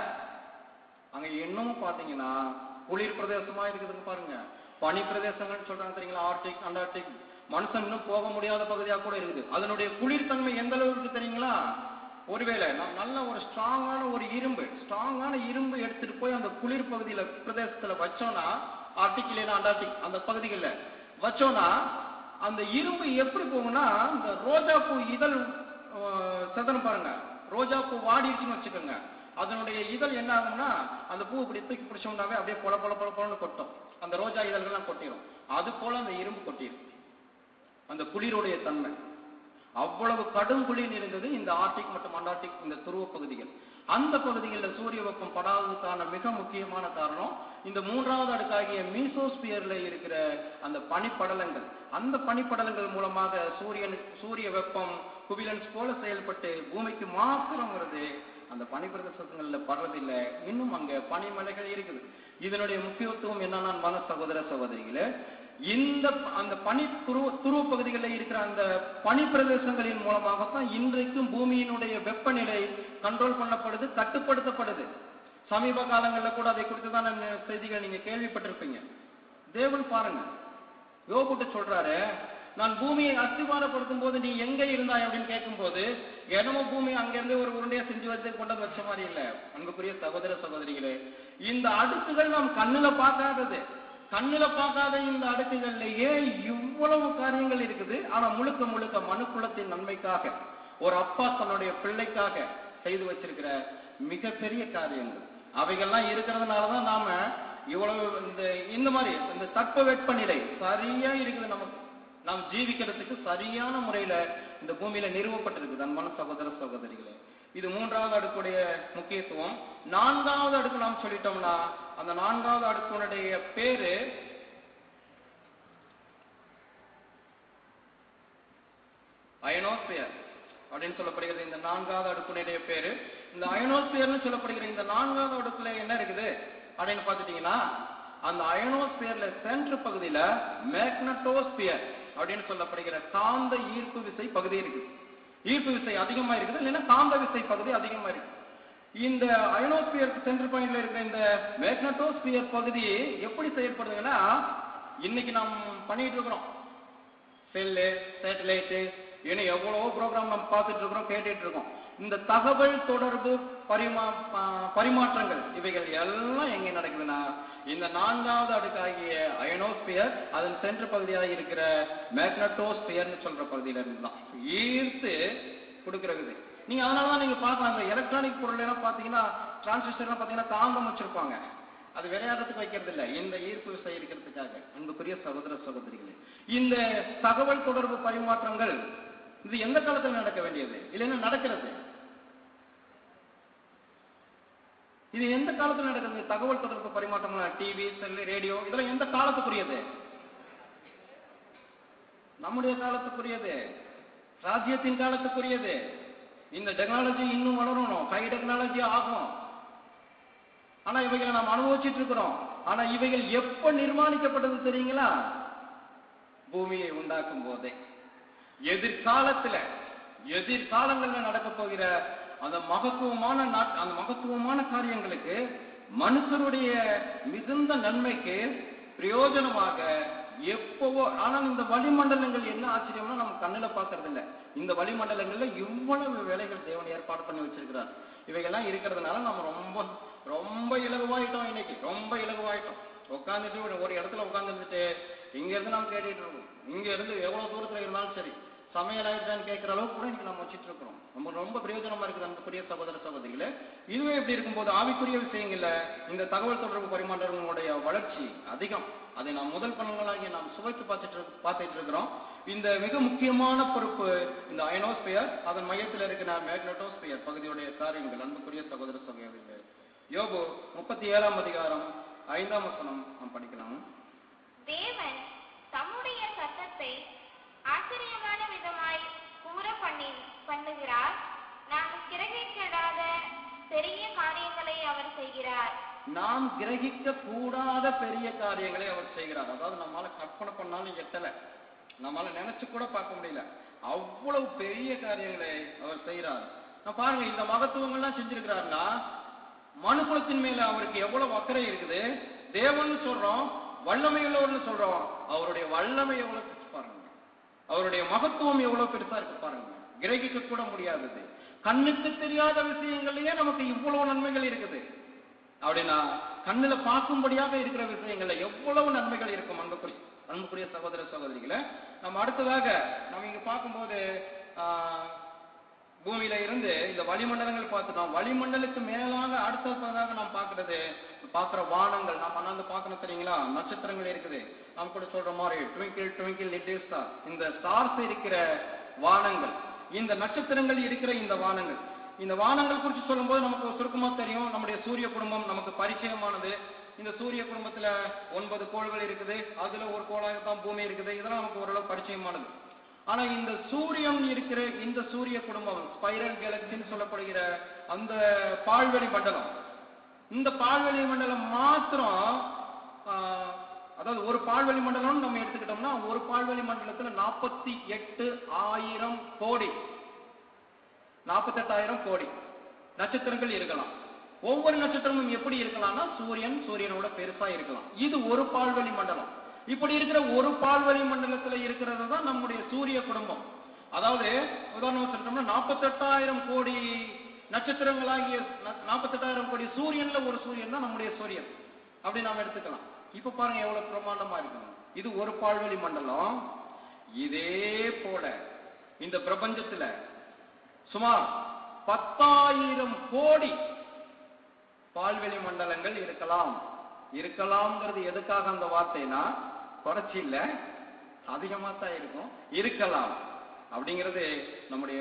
Speaker 1: அங்க இன்னமும் பாத்தீங்கன்னா குளிர் பிரதேசமா இருக்குதுன்னு பாருங்க பனி பிரதேசங்கள்னு சொல்றாங்க தெரியுங்களா ஆர்டிக் அண்டார்டிக் மனுஷன் இன்னும் போக முடியாத பகுதியா கூட இருக்குது அதனுடைய குளிர்தன்மை எந்த அளவுக்கு தெரியுங்களா ஒருவேளை நாம் நல்ல ஒரு ஸ்ட்ராங்கான ஒரு இரும்பு ஸ்ட்ராங்கான இரும்பு எடுத்துட்டு போய் அந்த குளிர் பகுதியில பிரதேசத்துல வச்சோம்னா ஆர்டிக் இல்லைன்னா அண்டார்டிக் அந்த பகுதிகளில் வச்சோம்னா அந்த இரும்பு எப்படி போகும்னா இந்த ரோஜா பூ இதழ் அஹ், சதனம் பாருங்க ரோஜா பூ வாடிடுச்சுன்னு வச்சுக்கோங்க அதனுடைய இதழ் என்ன ஆகும்னா அந்த பூ இப்படி தூக்கி பிடிச்சோம்னாவே அப்படியே பொல பொல பொல பொலன்னு கொட்டும் அந்த ரோஜா இதழ்கள்லாம் கொட்டிடும் அது போல அந்த இரும்பு கொட்டிடும் அந்த குளிருடைய தன்மை அவ்வளவு கடும் குளிர் இருந்தது இந்த ஆர்டிக் மற்றும் அண்டார்டிக் இந்த துருவ பகுதிகள் அந்த பகுதிகளில் சூரிய வெப்பம் படாததுக்கான மிக முக்கியமான காரணம் இந்த மூன்றாவது அடுக்காகிய மீசோஸ்பியர்ல இருக்கிற அந்த பனிப்படலங்கள் அந்த பனிப்படலங்கள் மூலமாக சூரியன் சூரிய வெப்பம் குவிலன்ஸ் போல செயல்பட்டு பூமிக்கு மாத்திரம் வருது அந்த பனிப்பிரதேசங்கள்ல படுறதில்லை இன்னும் அங்க பனிமலைகள் இருக்குது இதனுடைய முக்கியத்துவம் என்னன்னா மன சகோதர சகோதரிகளே இந்த ப- அந்த பனி துருவ துருவ பகுதிகளில் இருக்கிற அந்த பனி பிரதேசங்களின் மூலமாகத்தான் இன்றைக்கும் பூமியினுடைய வெப்பநிலை கண்ட்ரோல் பண்ணப்படுது கட்டுப்படுத்தப்படுது சமீப காலங்களில் கூட அதை குறித்து தான் செய்திகள் நீங்க கேள்விப்பட்டிருப்பீங்க தேவன் பாருங்க யோபுட்டு சொல்றாரு நான் பூமியை அஸ்திவாரப்படுத்தும் போது நீ எங்க இருந்தாய் அப்படின்னு கேட்கும்போது என்னமோ பூமி அங்கிருந்து ஒரு உருண்டையா செஞ்சு வச்சு கொண்டு வந்து வச்ச மாதிரி இல்ல அன்புக்குரிய சகோதர சகோதரிகளே இந்த அடுக்குகள் நாம் கண்ணுல பார்க்காதது கண்ணுல பார்க்காத இந்த அடுக்குகள்லயே இவ்வளவு காரியங்கள் இருக்குது ஆனா முழுக்க முழுக்க மனுக்குலத்தின் நன்மைக்காக ஒரு அப்பா தன்னுடைய பிள்ளைக்காக செய்து வச்சிருக்கிற மிகப்பெரிய காரியங்கள் அவைகள்லாம் இருக்கிறதுனாலதான் நாம இவ்வளவு இந்த இந்த மாதிரி இந்த தட்ப வெப்பநிலை சரியா இருக்குது நமக்கு நாம் ஜீவிக்கிறதுக்கு சரியான முறையில இந்த பூமியில நிறுவப்பட்டிருக்கு அன்பான சகோதர சகோதரிகளே இது மூன்றாவது அடுக்குடைய முக்கியத்துவம் நான்காவது அடுக்கு நாம் சொல்லிட்டோம்னா அந்த நான்காவது அடுக்குனுடைய பேரு அயனோஸ்பியர் அப்படின்னு சொல்லப்படுகிறது இந்த நான்காவது அடுக்குனுடைய பேரு இந்த அயனோஸ்பியர்னு சொல்லப்படுகிற இந்த நான்காவது அடுக்குல என்ன இருக்குது அப்படின்னு பார்த்துட்டீங்கன்னா அந்த அயனோஸ்பியர்ல சென்ட்ரு பகுதியில மேக்னட்டோஸ்பியர் அப்படின்னு சொல்லப்படுகிற காந்த ஈர்ப்பு விசை பகுதி இருக்கு ஈர்ப்பு விசை அதிகமா இருக்குது இல்லைன்னா காந்த விசை பகுதி அதிகமா இருக்கு இந்த அயனோஸ்பியருக்கு சென்ட்ரல் பாயிண்ட்ல இருக்கிற இந்த மேக்னட்டோஸ்பியர் பகுதி எப்படி செயல்படுதுன்னா இன்னைக்கு நாம் பண்ணிட்டு இருக்கிறோம் செல்லு சேட்டலைட்டு இன்னும் எவ்வளவோ ப்ரோக்ராம் நம்ம பார்த்துட்டு இருக்கிறோம் கேட்டுட்டு இருக்கோம் இந்த தகவல் தொடர்பு பரிமா ப- பரிமாற்றங்கள் இவைகள் எல்லாம் எங்க நடக்குதுன்னா இந்த நான்காவது அடுக்காகிய அயனோஸ்பியர் அதன் சென்ட்ரு பகுதியாக இருக்கிற மேக்னட்டோஸ்பியர்னு சொல்ற பகுதியில இருந்து தான் ஈர்த்து கொடுக்கறது நீங்க அதனால தான் நீங்க பார்க்கலாம் இந்த எலக்ட்ரானிக் பொருள் எல்லாம் பாத்தீங்கன்னா டிரான்சிஸ்டர்லாம் பாத்தீங்கன்னா காந்தம் வச்சிருப்பாங்க அது விளையாடுறதுக்கு வைக்கிறது இல்ல இந்த ஈர்ப்பு விசை இருக்கிறதுக்காக அன்புக்குரிய சகோதர சகோதரிகளே இந்த தகவல் தொடர்பு பரிமாற்றங்கள் இது எந்த காலத்துல நடக்க வேண்டியது இல்லைன்னா நடக்கிறது இது எந்த காலத்துல நடக்குது தகவல் தொடர்பு பரிமாற்றம் டிவி செல் ரேடியோ இதெல்லாம் எந்த காலத்துக்குரியது நம்முடைய காலத்துக்குரியது ராஜ்யத்தின் காலத்துக்குரியது இந்த டெக்னாலஜி இன்னும் வளரணும் ஹை டெக்னாலஜி ஆகும் ஆனா இவைகளை நாம் அனுபவிச்சிட்டு இருக்கிறோம் ஆனா இவைகள் எப்ப நிர்மாணிக்கப்பட்டது தெரியுங்களா பூமியை உண்டாக்கும் போதே எதிர்காலத்துல எதிர்காலங்கள்ல நடக்க போகிற அந்த மகத்துவமான நாட்- அந்த மகத்துவமான காரியங்களுக்கு மனுஷருடைய மிகுந்த நன்மைக்கு பிரயோஜனமாக எப்பவோ ஆனால் இந்த வளிமண்டலங்கள் என்ன ஆச்சரியம்னா நம்ம கண்ணுல பாக்குறது இல்ல இந்த வளிமண்டலங்கள்ல இவ்வளவு வேலைகள் தேவன் ஏற்பாடு பண்ணி வச்சிருக்கிறார் இவைகள்லாம் இருக்கிறதுனால நம்ம ரொம்ப ரொம்ப இலகுவாயிட்டோம் இன்னைக்கு ரொம்ப இலகுவாயிட்டோம் உட்காந்துட்டு ஒரு ஒரு இடத்துல உட்காந்துட்டு இங்க இருந்து நாம் கேட்டுட்டு இருக்கோம் இங்க இருந்து எவ்வளவு தூரத்துல இருந்தாலும் சரி சமையல் ஆயிடுச்சான்னு கேட்கிற அளவுக்கு கூட இன்னைக்கு நம்ம வச்சிட்டு இருக்கிறோம் நம்ம ரொம்ப பிரயோஜனமா இருக்குது அந்த பெரிய சகோதர சகோதரிகளே இதுவே இப்படி இருக்கும்போது ஆவிக்குரிய விஷயங்கள்ல இந்த தகவல் தொடர்பு பரிமாற்றங்களுடைய வளர்ச்சி அதிகம் அதை நாம் முதல் பலன்களாகிய நாம் சுவைத்து பார்த்துட்டு இரு- பார்த்துட்டு இருக்கிறோம் இந்த மிக முக்கியமான பொறுப்பு இந்த அயனோஸ்பியர் அதன் மையத்தில் இருக்கிற மேக்னட்டோஸ்பியர் பகுதியுடைய காரியங்கள் அன்புக்குரிய சகோதர சகோதரிகளே யோபு முப்பத்தி ஏழாம் அதிகாரம் ஐந்தாம் வசனம் நாம் படிக்கலாம்
Speaker 2: தேவன் தம்முடைய சத்தத்தை ஆச்சரியமான விதமாய் கூற பண்ணி பண்ணுகிறார் நாம் கிரகிக்கிடாத பெரிய காரியங்களை அவர் செய்கிறார்
Speaker 1: நாம் கிரகிக்க கூடாத பெரிய காரியங்களை அவர் செய்கிறார் அதாவது நம்மால கற்பனை பண்ணாலும் எட்டல நம்மால நினைச்சு கூட பார்க்க முடியல அவ்வளவு பெரிய காரியங்களை அவர் செய்கிறார் நான் பாருங்க இந்த மகத்துவங்கள்லாம் செஞ்சிருக்கிறாருன்னா மனுக்குலத்தின் மேல அவருக்கு எவ்வளவு அக்கறை இருக்குது தேவன் சொல்றோம் வல்லமை உள்ளவர்னு சொல்றோம் அவருடைய வல்லமை எவ்வளவு பெருசு பாருங்க அவருடைய மகத்துவம் எவ்வளவு பெருசா இருக்கு பாருங்க கிரகிக்க கூட முடியாதது கண்ணுக்கு தெரியாத விஷயங்கள்லயே நமக்கு இவ்வளவு நன்மைகள் இருக்குது அப்படின்னா கண்ணுல பார்க்கும்படியாக இருக்கிற விஷயங்கள்ல எவ்வளவு நன்மைகள் இருக்கும் அன்புக்குரிய அன்புக்குரிய சகோதர சகோதரிகளை நம்ம அடுத்ததாக நம்ம இங்க பார்க்கும்போது ஆஹ், பூமியில இருந்து இந்த வளிமண்டலங்கள் பார்த்துட்டோம் வளிமண்டலத்துக்கு மேலாக அடுத்ததாக நாம் பார்க்கிறது பார்க்கிற வானங்கள் நாம் அண்ணாந்து பார்க்கணும் தெரியுங்களா நட்சத்திரங்கள் இருக்குது நாம் கூட சொல்ற மாதிரி ட்விங்கிள் ட்விங்கிள் லிட்டில் ஸ்டார் இந்த ஸ்டார்ஸ் இருக்கிற வானங்கள் இந்த நட்சத்திரங்கள் இருக்கிற இந்த வானங்கள் இந்த வானங்கள் குறித்து சொல்லும்போது நமக்கு ஒரு சுருக்கமா தெரியும் நம்முடைய சூரிய குடும்பம் நமக்கு பரிச்சயமானது இந்த சூரிய குடும்பத்துல ஒன்பது கோள்கள் இருக்குது அதுல ஒரு கோளாக தான் பூமி இருக்குது இதெல்லாம் நமக்கு ஓரளவு பரிச்சயமானது ஆனா இந்த சூரியன் இருக்கிற இந்த சூரிய குடும்பம் ஸ்பைரல் கேலக்சின்னு சொல்லப்படுகிற அந்த பால்வெளி மண்டலம் இந்த பால்வெளி மண்டலம் மாத்திரம் ஆஹ், அதாவது ஒரு பால்வெளி மண்டலம் நம்ம எடுத்துக்கிட்டோம்னா ஒரு பால்வெளி மண்டலத்துல நாற்பத்தி எட்டு ஆயிரம் கோடி நாற்பத்தெட்டாயிரம் கோடி நட்சத்திரங்கள் இருக்கலாம் ஒவ்வொரு நட்சத்திரமும் எப்படி இருக்கலாம்னா சூரியன் சூரியனோட பெருசா இருக்கலாம் இது ஒரு பால்வெளி மண்டலம் இப்படி இருக்கிற ஒரு பால்வெளி மண்டலத்துல இருக்கிறது தான் நம்முடைய சூரிய குடும்பம் அதாவது உதாரணம் சொல்லிட்டோம்னா நாற்பத்தெட்டாயிரம் கோடி நட்சத்திரங்களாகிய நாற்பத்தெட்டாயிரம் கோடி சூரியன்ல ஒரு சூரியன் தான் நம்முடைய சூரியன் அப்படி நாம எடுத்துக்கலாம் இப்ப பாருங்க எவ்வளவு பிரமாண்டமா இருக்கணும் இது ஒரு பால்வெளி மண்டலம் இதே போல இந்த பிரபஞ்சத்துல சுமார் பத்தாயிரம் கோடி பால்வெளி மண்டலங்கள் இருக்கலாம் இருக்கலாம்ங்கிறது எதுக்காக அந்த வார்த்தைனா குறைச்சி இல்ல அதிகமா தான் இருக்கும் இருக்கலாம் அப்படிங்கிறது நம்முடைய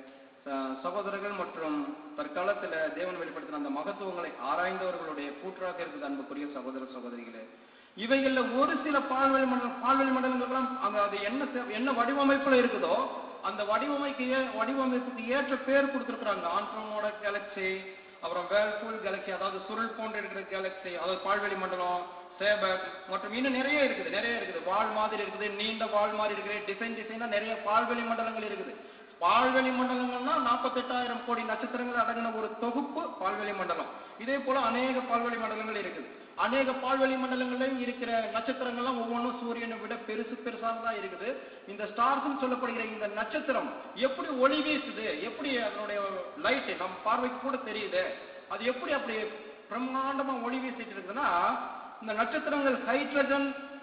Speaker 1: ச- சகோதரர்கள் மற்றும் தற்காலத்துல தேவன் வெளிப்படுத்தின அந்த மகத்துவங்களை ஆராய்ந்தவர்களுடைய கூற்றாக இருக்குது அன்புக்குரிய சகோதர சகோதரிகளே இவைகள்ல ஒரு சில பால்வெளி மண்டலம் பால்வெளி மண்டலங்கள்லாம் அந்த அது என்ன தே- என்ன வடிவமைப்புல இருக்குதோ அந்த வடிவமைக்கு ஏ- வடிவமைப்புக்கு ஏற்ற பேர் கொடுத்திருக்கிறாங்க ஆண்ட்ரோமோட கேலக்சி அப்புறம் வேர்ல்பூல் கேலக்சி அதாவது சுருள் போன்று இருக்கிற கேலக்சி அதாவது பால்வெளி மண்டலம் சேபக் மற்றும் இன்னும் நிறைய இருக்குது நிறைய இருக்குது வால் மாதிரி இருக்குது நீண்ட வால் மாதிரி இருக்குது டிசைன் டிசைனா நிறைய பால்வெளி மண்டலங்கள் இருக்குது பால்வெளி மண்டலங்கள்னா நாற்பத்தெட்டாயிரம் கோடி நட்சத்திரங்கள் அடங்கின ஒரு தொகுப்பு பால்வெளி மண்டலம் இதே போல அநேக பால்வெளி மண்டலங்கள் இருக்குது அநேக பால்வெளி மண்டலங்களிலும் இருக்கிற நட்சத்திரங்கள்லாம் ஒவ்வொன்றும் சூரியனை விட பெருசு பெருசாக தான் இருக்குது இந்த ஸ்டார்ஸ் சொல்லப்படுகிற இந்த நட்சத்திரம் எப்படி ஒளி வீசுது எப்படி அதனுடைய லைட் நம்ம பார்வைக்கு கூட தெரியுது அது எப்படி அப்படி பிரம்மாண்டமா ஒளி வீசிட்டு இருக்குதுன்னா இந்த நட்சத்திரங்கள் ஹைட்ரஜன்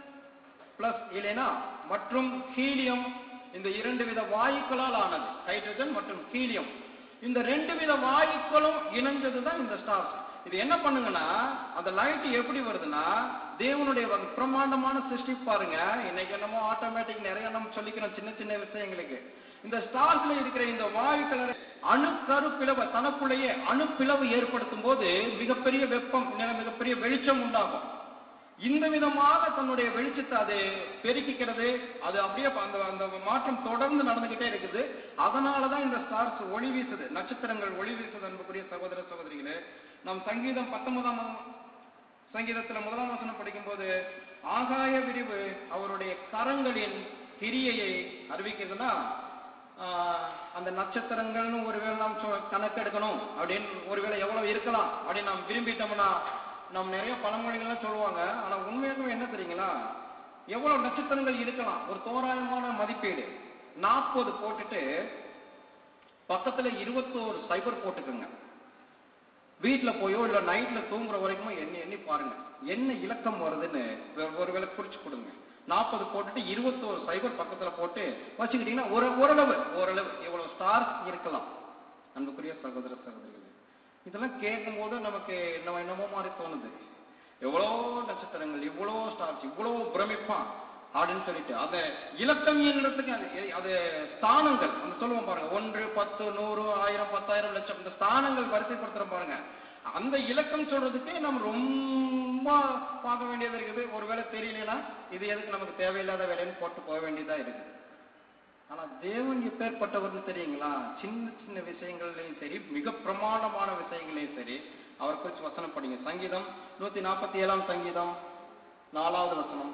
Speaker 1: பிளஸ் இல்லைனா மற்றும் ஹீலியம் இந்த இரண்டு வித வாயுக்களால் ஆனது ஹைட்ரஜன் மற்றும் ஹீலியம் இந்த ரெண்டு வித வாயுக்களும் இணைஞ்சது தான் இந்த ஸ்டார்ஸ் இது என்ன பண்ணுங்கன்னா அந்த லைட் எப்படி வருதுன்னா தேவனுடைய வ- பிரம்மாண்டமான சிருஷ்டி பாருங்க இன்னைக்கு என்னமோ ஆட்டோமேட்டிக் நிறைய நம்ம சொல்லிக்கிறோம் சின்ன சின்ன விஷயங்களுக்கு இந்த ஸ்டார்ஸ்ல இருக்கிற இந்த வாயு கலர் அணுக்கரு பிளவு தனக்குள்ளேயே அணுப்பிளவு ஏற்படுத்தும் போது மிகப்பெரிய வெப்பம் இல்லைன்னா மிகப்பெரிய வெளிச்சம் உண்டாகும் இந்த விதமாக தன்னுடைய வெளிச்சத்தை அது பெருக்கிக்கிறது அது அப்படியே அந்த அந்த மாற்றம் தொடர்ந்து நடந்துகிட்டே இருக்குது அதனாலதான் இந்த ஸ்டார்ஸ் ஒளி வீசுது நட்சத்திரங்கள் ஒளி வீசுது அன்புக்குரிய சகோதர சகோதரிகளே நம் சங்கீதம் பத்தொன்பதாம் சங்கீதத்துல முதலாம் வசனம் படிக்கும்போது ஆகாய விரிவு அவருடைய கரங்களின் கிரியையை அறிவிக்குதுன்னா ஆஹ், அந்த நட்சத்திரங்கள்னு ஒருவேளை நாம் சொ- கணக்கெடுக்கணும் அப்படின்னு ஒருவேளை எவ்வளவு இருக்கலாம் அப்படின்னு நாம் விரும்பிட்டோம்னா நம்ம நிறைய பழமொழிகள்லாம் சொல்லுவாங்க ஆனா உண்மையாகவே என்ன தெரியுங்களா எவ்வளவு நட்சத்திரங்கள் இருக்கலாம் ஒரு தோராயமான மதிப்பீடு நாற்பது போட்டுட்டு பக்கத்துல இருபத்தோரு சைபர் போட்டுக்கோங்க வீட்ல போயோ இல்ல நைட்ல தூங்குற வரைக்கும் எண்ணி எண்ணி பாருங்க என்ன இலக்கம் வருதுன்னு ஒரு- ஒருவேளை குறிச்சு கொடுங்க நாற்பது போட்டுட்டு இருபத்தோரு சைபர் பக்கத்துல போட்டு வச்சுக்கிட்டீங்கன்னா ஒரு ஓரளவு ஓரளவு இவ்வளவு ஸ்டார்ஸ் இருக்கலாம் அன்புக்குரிய சகோதர சகோதரிகளே இதெல்லாம் கேட்கும் போது நமக்கு நம்ம என்னமோ மாதிரி தோணுது எவ்வளோ நட்சத்திரங்கள் இவ்வளோ ஸ்டார்ஸ் இவ்வளோ பிரமிப்பான் அப்படின்னு சொல்லிட்டு அதை இலக்கம் எண்ணுறதுக்கு அது அது ஸ்தானங்கள் அந்த சொல்லுவோம் பாருங்க ஒன்று பத்து நூறு ஆயிரம் பத்தாயிரம் லட்சம் இந்த ஸ்தானங்கள் வரிசைப்படுத்துறோம் பாருங்க அந்த இலக்கம் சொல்றதுக்கே நம்ம ரொம்ப பார்க்க வேண்டியது இருக்குது ஒருவேளை தெரியலனா இது எதுக்கு நமக்கு தேவையில்லாத வேலைன்னு போட்டு போக வேண்டியதா இருக்குது ஆனா தேவன் எப்பேற்பட்டவர்னு தெரியுங்களா சின்ன சின்ன விஷயங்கள்லயும் சரி மிக பிரமாண்டமான விஷயங்களையும் சரி அவர் குறித்து வசனம் படிங்க சங்கீதம் நூத்தி நாற்பத்தி ஏழாம் சங்கீதம் நாலாவது வசனம்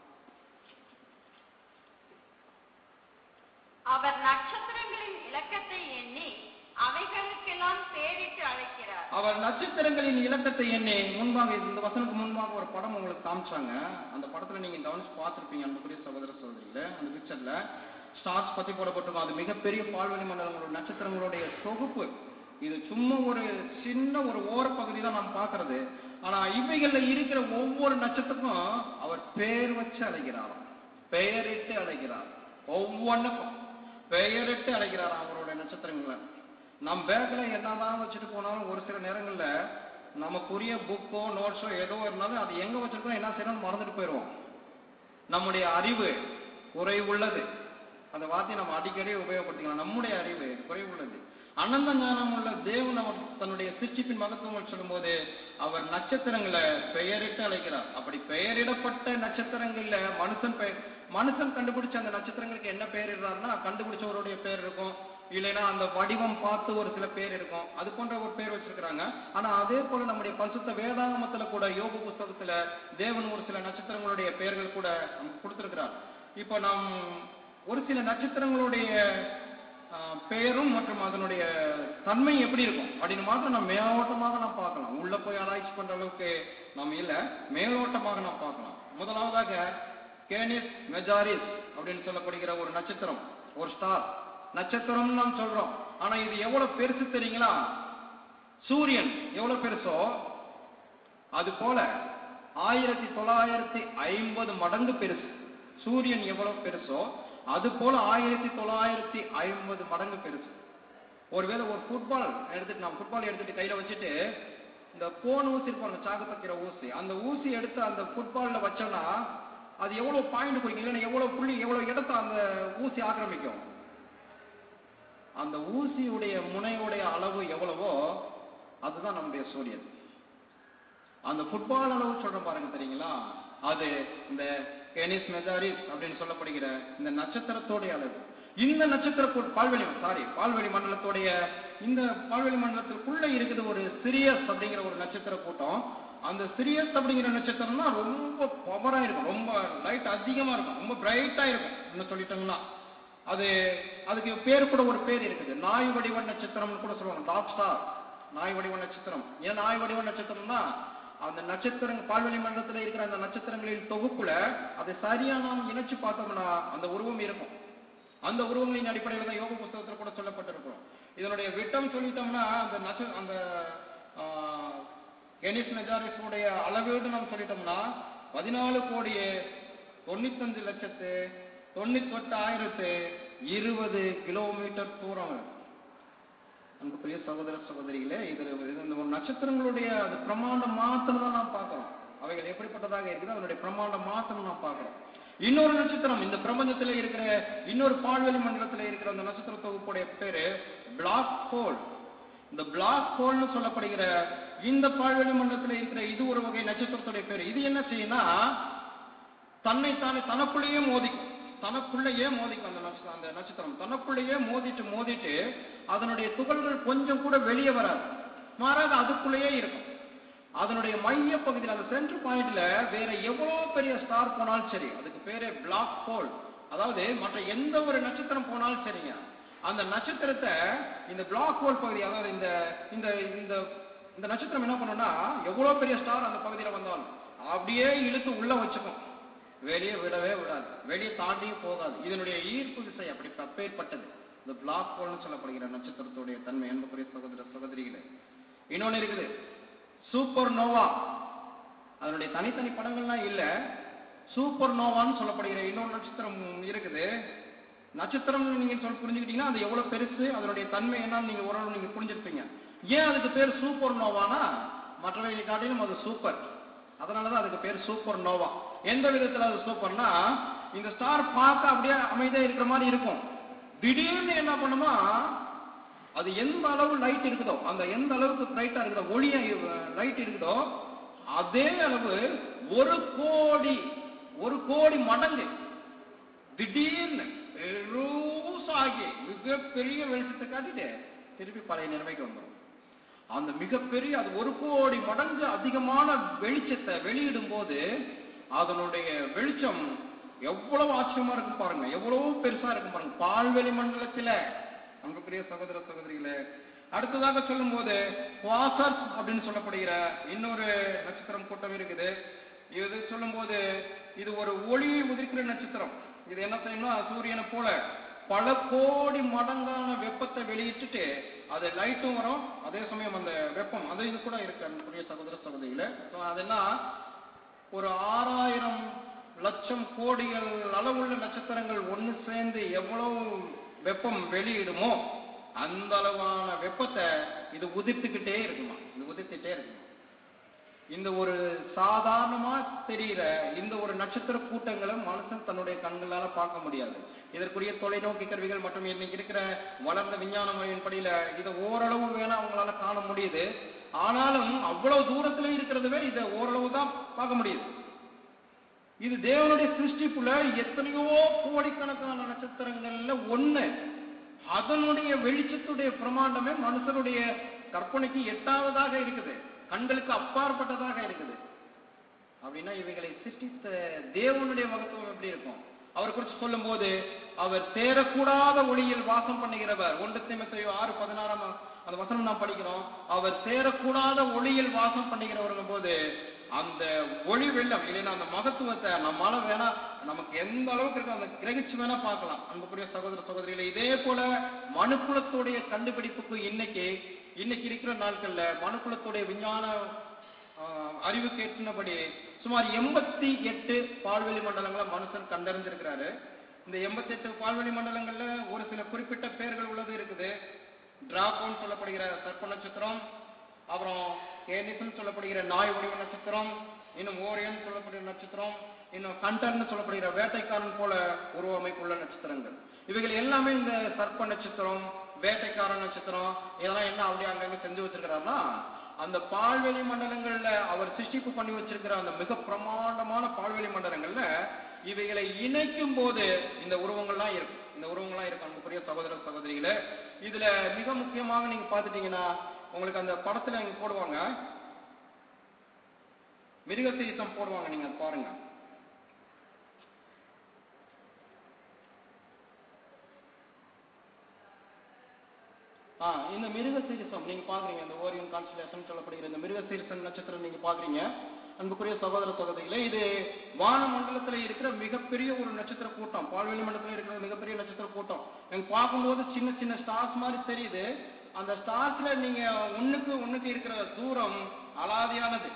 Speaker 3: அவர் நட்சத்திரங்களின் இலக்கத்தை எண்ணி அவைகளுக்கெல்லாம் பேரிட்டு அழைக்கிறார்
Speaker 1: அவர் நட்சத்திரங்களின் இலக்கத்தை எண்ணி முன்பாக இந்த வசனத்துக்கு முன்பாக ஒரு படம் உங்களுக்கு காமிச்சாங்க அந்த படத்துல நீங்க கவனிச்சு பார்த்திருப்பீங்க அன்புக்குரிய சகோதர சகோதரிகள அந்த பிக்சர்ல ஸ்டார்ஸ் பத்தி போடப்பட்டிருக்கும் அது மிகப்பெரிய பால்வெளி மண்டலங்களோட நட்சத்திரங்களுடைய தொகுப்பு இது சும்மா ஒரு சின்ன ஒரு ஓரப்பகுதி தான் நாம் பார்க்கிறது ஆனா இவைகள்ல இருக்கிற ஒவ்வொரு நட்சத்திரக்கும் அவர் பேர் வச்சு அழைக்கிறாராம் பெயரிட்டு அழைக்கிறார் ஒவ்வொன்றுக்கும் பெயரிட்டு அழைக்கிறார் அவருடைய நட்சத்திரங்களை நம் பேக்ல என்னதான் வச்சுட்டு போனாலும் ஒரு சில நேரங்கள்ல நமக்குரிய புக்கோ நோட்ஸோ ஏதோ இருந்தாலும் அது எங்க வச்சிருக்கோம் என்ன செய்யணும்னு மறந்துட்டு போயிடுவோம் நம்முடைய அறிவு குறைவுள்ளது அந்த வார்த்தையை நம்ம அடிக்கடி உபயோகப்படுத்திக்கலாம் நம்முடைய அறிவு குறைவுள்ளது அனந்த ஞானம் உள்ள தேவன் அவர் தன்னுடைய சிருஷ்டிப்பின் மகத்துவங்கள் சொல்லும்போது அவர் நட்சத்திரங்களை பெயரிட்டு அழைக்கிறார் அப்படி பெயரிடப்பட்ட நட்சத்திரங்கள்ல மனுஷன் பெயர் மனுஷன் கண்டுபிடிச்ச அந்த நட்சத்திரங்களுக்கு என்ன பெயரிடுறாருன்னா கண்டுபிடிச்சவருடைய பேர் இருக்கும் இல்லைன்னா அந்த வடிவம் பார்த்து ஒரு சில பேர் இருக்கும் அது போன்ற ஒரு பேர் வச்சிருக்கிறாங்க ஆனா அதே போல நம்முடைய பரிசுத்த வேதாகமத்துல கூட யோக புஸ்தகத்துல தேவன் ஒரு சில நட்சத்திரங்களுடைய பெயர்கள் கூட நமக்கு கொடுத்திருக்கிறார் இப்போ நாம் ஒரு சில நட்சத்திரங்களுடைய ஆஹ், பெயரும் மற்றும் அதனுடைய தன்மை எப்படி இருக்கும் அப்படின்னு மாத்திரம் நாம் மேலோட்டமாக நாம் பார்க்கலாம் உள்ள போய் ஆராய்ச்சி பண்ற அளவுக்கு நாம் இல்ல மேலோட்டமாக நாம் பார்க்கலாம் முதலாவதாக கேனிஸ் மெஜாரிஸ் அப்படின்னு சொல்லப்படுகிற ஒரு நட்சத்திரம் ஒரு ஸ்டார் நட்சத்திரம்னு நாம் சொல்றோம் ஆனா இது எவ்வளவு பெருசு தெரியுங்களா சூரியன் எவ்வளவு பெருசோ அது போல ஆயிரத்தி தொள்ளாயிரத்தி ஐம்பது மடங்கு பெருசு சூரியன் எவ்வளவு பெருசோ அது போல ஆயிரத்தி தொள்ளாயிரத்தி ஐம்பது மடங்கு பெருசு ஒருவேளை ஒரு ஃபுட்பால் எடுத்துட்டு நான் ஃபுட்பால் எடுத்துட்டு கையில வச்சுட்டு இந்த கோன் ஊசி இருப்பாங்க சாக்கு தைக்கிற ஊசி அந்த ஊசி எடுத்து அந்த ஃபுட்பால்ல வச்சோம்னா அது எவ்வளவு பாயிண்ட் குறிக்கும் இல்லைன்னா எவ்வளவு புள்ளி எவ்வளவு இடத்த அந்த ஊசி ஆக்கிரமிக்கும் அந்த ஊசியுடைய முனையுடைய அளவு எவ்வளவோ அதுதான் நம்முடைய சூரியன் அந்த ஃபுட்பால் அளவு சொல்றோம் பாருங்க தெரியுங்களா அது இந்த கெனிஸ் மெஜாரிஸ் அப்படின்னு சொல்லப்படுகிற இந்த நட்சத்திரத்தோடைய அளவு இந்த நட்சத்திர கூ- பால்வெளி சாரி பால்வெளி மண்டலத்தோடைய இந்த பால்வெளி மண்டலத்துக்குள்ள இருக்குது ஒரு சிரியஸ் அப்படிங்கிற ஒரு நட்சத்திர கூட்டம் அந்த சிரியஸ் அப்படிங்கிற நட்சத்திரம்னா ரொம்ப பவரா இருக்கும் ரொம்ப லைட் அதிகமா இருக்கும் ரொம்ப பிரைட்டா இருக்கும் என்ன சொல்லிட்டோம்னா அது அதுக்கு பேர் கூட ஒரு பேர் இருக்குது நாய் வடிவ நட்சத்திரம்னு கூட சொல்லுவாங்க டாக் ஸ்டார் நாய் வடிவ நட்சத்திரம் ஏன் நாய் வடிவ நட்சத்திரம்னா அந்த நட்சத்திரம் பால்வெளி மண்டலத்துல இருக்கிற அந்த நட்சத்திரங்களின் தொகுப்புல அதை சரியா நாம் இணைச்சு பார்த்தோம்னா அந்த உருவம் இருக்கும் அந்த உருவங்களின் அடிப்படையில் தான் யோக புஸ்தகத்துல கூட சொல்லப்பட்டிருக்கும் இதனுடைய விட்டம் சொல்லிட்டோம்னா அந்த நட்ச அந்த கெனிஸ் மெஜாரிஸுடைய அளவீடு நாம் சொல்லிட்டோம்னா பதினாலு கோடியே தொண்ணூத்தஞ்சு லட்சத்து தொண்ணூத்தெட்டு ஆயிரத்து இருபது கிலோமீட்டர் தூரம் அன்புக்குரிய சகோதர சகோதரிகளே இது இது இந்த ஒரு நட்சத்திரங்களுடைய அது பிரமாண்டம் மாத்திரம் தான் நாம் பார்க்கிறோம் அவைகள் எப்படிப்பட்டதாக இருக்குது அதனுடைய பிரமாண்டம் மாத்திரம் நாம் பார்க்கிறோம் இன்னொரு நட்சத்திரம் இந்த பிரபஞ்சத்துல இருக்கிற இன்னொரு பால்வெளி மண்டலத்துல இருக்கிற அந்த நட்சத்திர தொகுப்புடைய பேரு பிளாக் ஹோல் இந்த பிளாக் ஹோல்னு சொல்லப்படுகிற இந்த பால்வெளி மண்டலத்துல இருக்கிற இது ஒரு வகை நட்சத்திரத்துடைய பேரு இது என்ன செய்யும்னா தன்னை தானே தனக்குள்ளேயே மோதிக்கும் தனக்குள்ளேயே மோதிக்கும் அந்த நட்சத்திரம் அந்த நட்சத்திரம் தனக்குள்ளேயே மோதிட்டு மோதிட்டு அதனுடைய துகள்கள் கொஞ்சம் கூட வெளியே வராது மாறாக அதுக்குள்ளேயே இருக்கும் அதனுடைய மைய பகுதியில் அந்த சென்டர் பாயிண்ட்ல வேற எவ்வளவு பெரிய ஸ்டார் போனாலும் சரி அதுக்கு பேரே பிளாக் ஹோல் அதாவது மற்ற எந்த ஒரு நட்சத்திரம் போனாலும் சரிங்க அந்த நட்சத்திரத்தை இந்த பிளாக் ஹோல் பகுதி அதாவது இந்த இந்த இந்த இந்த நட்சத்திரம் என்ன பண்ணும்னா எவ்வளவு பெரிய ஸ்டார் அந்த பகுதியில வந்தாலும் அப்படியே இழுத்து உள்ள வச்சுக்கும் வெளியே விடவே விடாது வெளியே தாண்டியும் போகாது இதனுடைய ஈர்ப்பு விசை அப்படி அப்பேற்பட்டது இந்த பிளாக் ஹோல்னு சொல்லப்படுகிற நட்சத்திரத்துடைய தன்மை என்பதுக்குரிய சகோதர சகோதரிகளே இன்னொன்னு இருக்குது சூப்பர் நோவா அதனுடைய தனித்தனி படங்கள்லாம் இல்ல சூப்பர் நோவான்னு சொல்லப்படுகிற இன்னொரு நட்சத்திரம் இருக்குது நட்சத்திரம் நீங்க சொல்லி புரிஞ்சுக்கிட்டீங்கன்னா அது எவ்வளவு பெருசு அதனுடைய தன்மை என்னன்னு நீங்க ஓரளவு நீங்க புரிஞ்சிருப்பீங்க ஏன் அதுக்கு பேர் சூப்பர் நோவானா மற்றவைகளை காட்டிலும் அது சூப்பர் அதனாலதான் அதுக்கு பேர் சூப்பர் நோவா எந்த விதத்துல அது சூப்பர்னா இந்த ஸ்டார் பார்க்க அப்படியே அமைதியா இருக்கிற மாதிரி இருக்கும் திடீர்னு என்ன பண்ணுமா அது எந்த அளவு லைட் இருக்குதோ அந்த எந்த அளவுக்கு பிரைட்டா இருக்குதோ ஒளியா லைட் இருக்குதோ அதே அளவு ஒரு கோடி ஒரு கோடி மடங்கு திடீர்னு பெருசாகி மிகப்பெரிய வெளிச்சத்தை காட்டிட்டு திருப்பி பழைய நிலைமைக்கு வந்துடும் அந்த மிகப்பெரிய அது ஒரு கோடி மடங்கு அதிகமான வெளிச்சத்தை வெளியிடும் போது அதனுடைய வெளிச்சம் எவ்வளவு ஆச்சரியமா இருக்கும் பாருங்க எவ்வளவு பெருசா இருக்கும் பாருங்க பால்வெளி மண்டலத்துல அன்புக்குரிய சகோதர சகோதரிகளே அடுத்ததாக சொல்லும் போது குவாசர்ஸ் அப்படின்னு சொல்லப்படுகிற இன்னொரு நட்சத்திரம் கூட்டம் இருக்குது இது சொல்லும் போது இது ஒரு ஒளியை உதிர்க்கிற நட்சத்திரம் இது என்ன செய்யணும்னா சூரியனை போல பல கோடி மடங்கான வெப்பத்தை வெளியிட்டுட்டு அது லைட்டும் வரும் அதே சமயம் அந்த வெப்பம் அது இது கூட இருக்கு அன்புக்குரிய சகோதர சகோதரிகளே So அதெல்லாம் ஒரு ஆறாயிரம் லட்சம் கோடிகள் அளவுள்ள நட்சத்திரங்கள் ஒன்று சேர்ந்து எவ்வளவு வெப்பம் வெளியிடுமோ அந்த அளவான வெப்பத்தை இது உதிர்த்துக்கிட்டே இருக்குமா இது உதிர்த்துட்டே இருக்குமா இந்த ஒரு சாதாரணமா தெரிகிற இந்த ஒரு நட்சத்திர கூட்டங்களை மனுஷன் தன்னுடைய கண்களால பார்க்க முடியாது இதற்குரிய தொலைநோக்கி கருவிகள் மற்றும் இன்னைக்கு இருக்கிற வளர்ந்த விஞ்ஞான முறையின் படியில இதை ஓரளவு வேணா அவங்களால காண முடியுது ஆனாலும் அவ்வளவு தூரத்துல இருக்கிறதுவே இதை ஓரளவு தான் பார்க்க முடியுது இது தேவனுடைய சிருஷ்டிப்புல எத்தனையோ கோடிக்கணக்கான நட்சத்திரங்கள்ல ஒண்ணு அதனுடைய வெளிச்சத்துடைய பிரமாண்டமே மனுஷனுடைய கற்பனைக்கு எட்டாவதாக இருக்குது கண்களுக்கு அப்பாற்பட்டதாக இருக்குது அப்படின்னா இவைகளை சிருஷ்டித்த தேவனுடைய மகத்துவம் எப்படி இருக்கும் அவர் குறித்து சொல்லும் போது அவர் சேரக்கூடாத ஒளியில் வாசம் பண்ணுகிறவர் ஒன்று திமுத்தையோ ஆறு பதினாறாம் அந்த வசனம் நாம் படிக்கிறோம் அவர் சேரக்கூடாத ஒளியில் வாசம் பண்ணுகிறவர்கள் போது அந்த ஒளி வெள்ளம் இல்லைன்னா அந்த மகத்துவத்தை நம்மால வேணா நமக்கு எந்த அளவுக்கு இருக்கோ அந்த கிரகிச்சு வேணா பார்க்கலாம் அன்புக்குரிய சகோதர சகோதரிகளை இதே போல மனுக்குலத்துடைய கண்டுபிடிப்புக்கு இன்னைக்கு இன்னைக்கு இருக்கிற நாட்கள்ல மனுக்குலத்துடைய விஞ்ஞான ஆஹ், அறிவுக்கு எட்டினபடி சுமார் எண்பத்தி எட்டு பால்வெளி மண்டலங்களை மனுஷன் கண்டறிஞ்சிருக்கிறாரு இந்த எண்பத்தி எட்டு பால்வெளி மண்டலங்கள்ல ஒரு சில குறிப்பிட்ட பெயர்கள் உள்ளது இருக்குது டிராகோன் சொல்லப்படுகிற சர்ப்ப நட்சத்திரம் அப்புறம் கேனிசன் சொல்லப்படுகிற நாய் வடிவ நட்சத்திரம் இன்னும் ஓரியன் சொல்லப்படுகிற நட்சத்திரம் இன்னும் கண்டர்னு சொல்லப்படுகிற வேட்டைக்காரன் போல உருவமைப்புள்ள நட்சத்திரங்கள் இவைகள் எல்லாமே இந்த சர்ப்ப நட்சத்திரம் வேட்டைக்காரன் நட்சத்திரம் இதெல்லாம் என்ன அப்படியே அங்கங்க செஞ்சு வச்சிருக்கிறாருன்னா அந்த பால்வெளி மண்டலங்கள்ல அவர் சிருஷ்டிப்பு பண்ணி வச்சிருக்கிற அந்த மிக பிரமாண்டமான பால்வெளி மண்டலங்கள்ல இவைகளை இணைக்கும் போது இந்த உருவங்கள்லாம் இருக்கும் இந்த உருவங்கள்லாம் இருக்கும் அன்புக்குரிய சகோதர சகோதரிகளே இதுல மிக முக்கியமாக நீங்க பாத்துட்டீங்கன்னா உங்களுக்கு அந்த படத்துல இங்க போடுவாங்க மிருகசீரிசம் போடுவாங்க நீங்க அதை பாருங்க ஆ இந்த மிருகசீரிசம் நீங்க பாக்குறீங்க இந்த ஓரியன் கான்ஸ்டலேஷன் சொல்லப்படுகிற இந்த மிருகசீரிசம் நட்சத்திரம் நீங்க பாக்குறீங்க அன்புக்குரிய சகோதர சகோதரிகளே இது வான மண்டலத்துல இருக்கிற மிகப்பெரிய ஒரு நட்சத்திர கூட்டம் பால்வெளி மண்டலத்துல இருக்கிற மிகப்பெரிய நட்சத்திர கூட்டம் நீங்க பார்க்கும்போது சின்ன சின்ன ஸ்டார்ஸ் மாதிரி தெரியுது அந்த ஸ்டார்ஸ்ல நீங்க ஒண்ணுக்கு ஒண்ணுக்கு இருக்கிற தூரம் அலாதியானது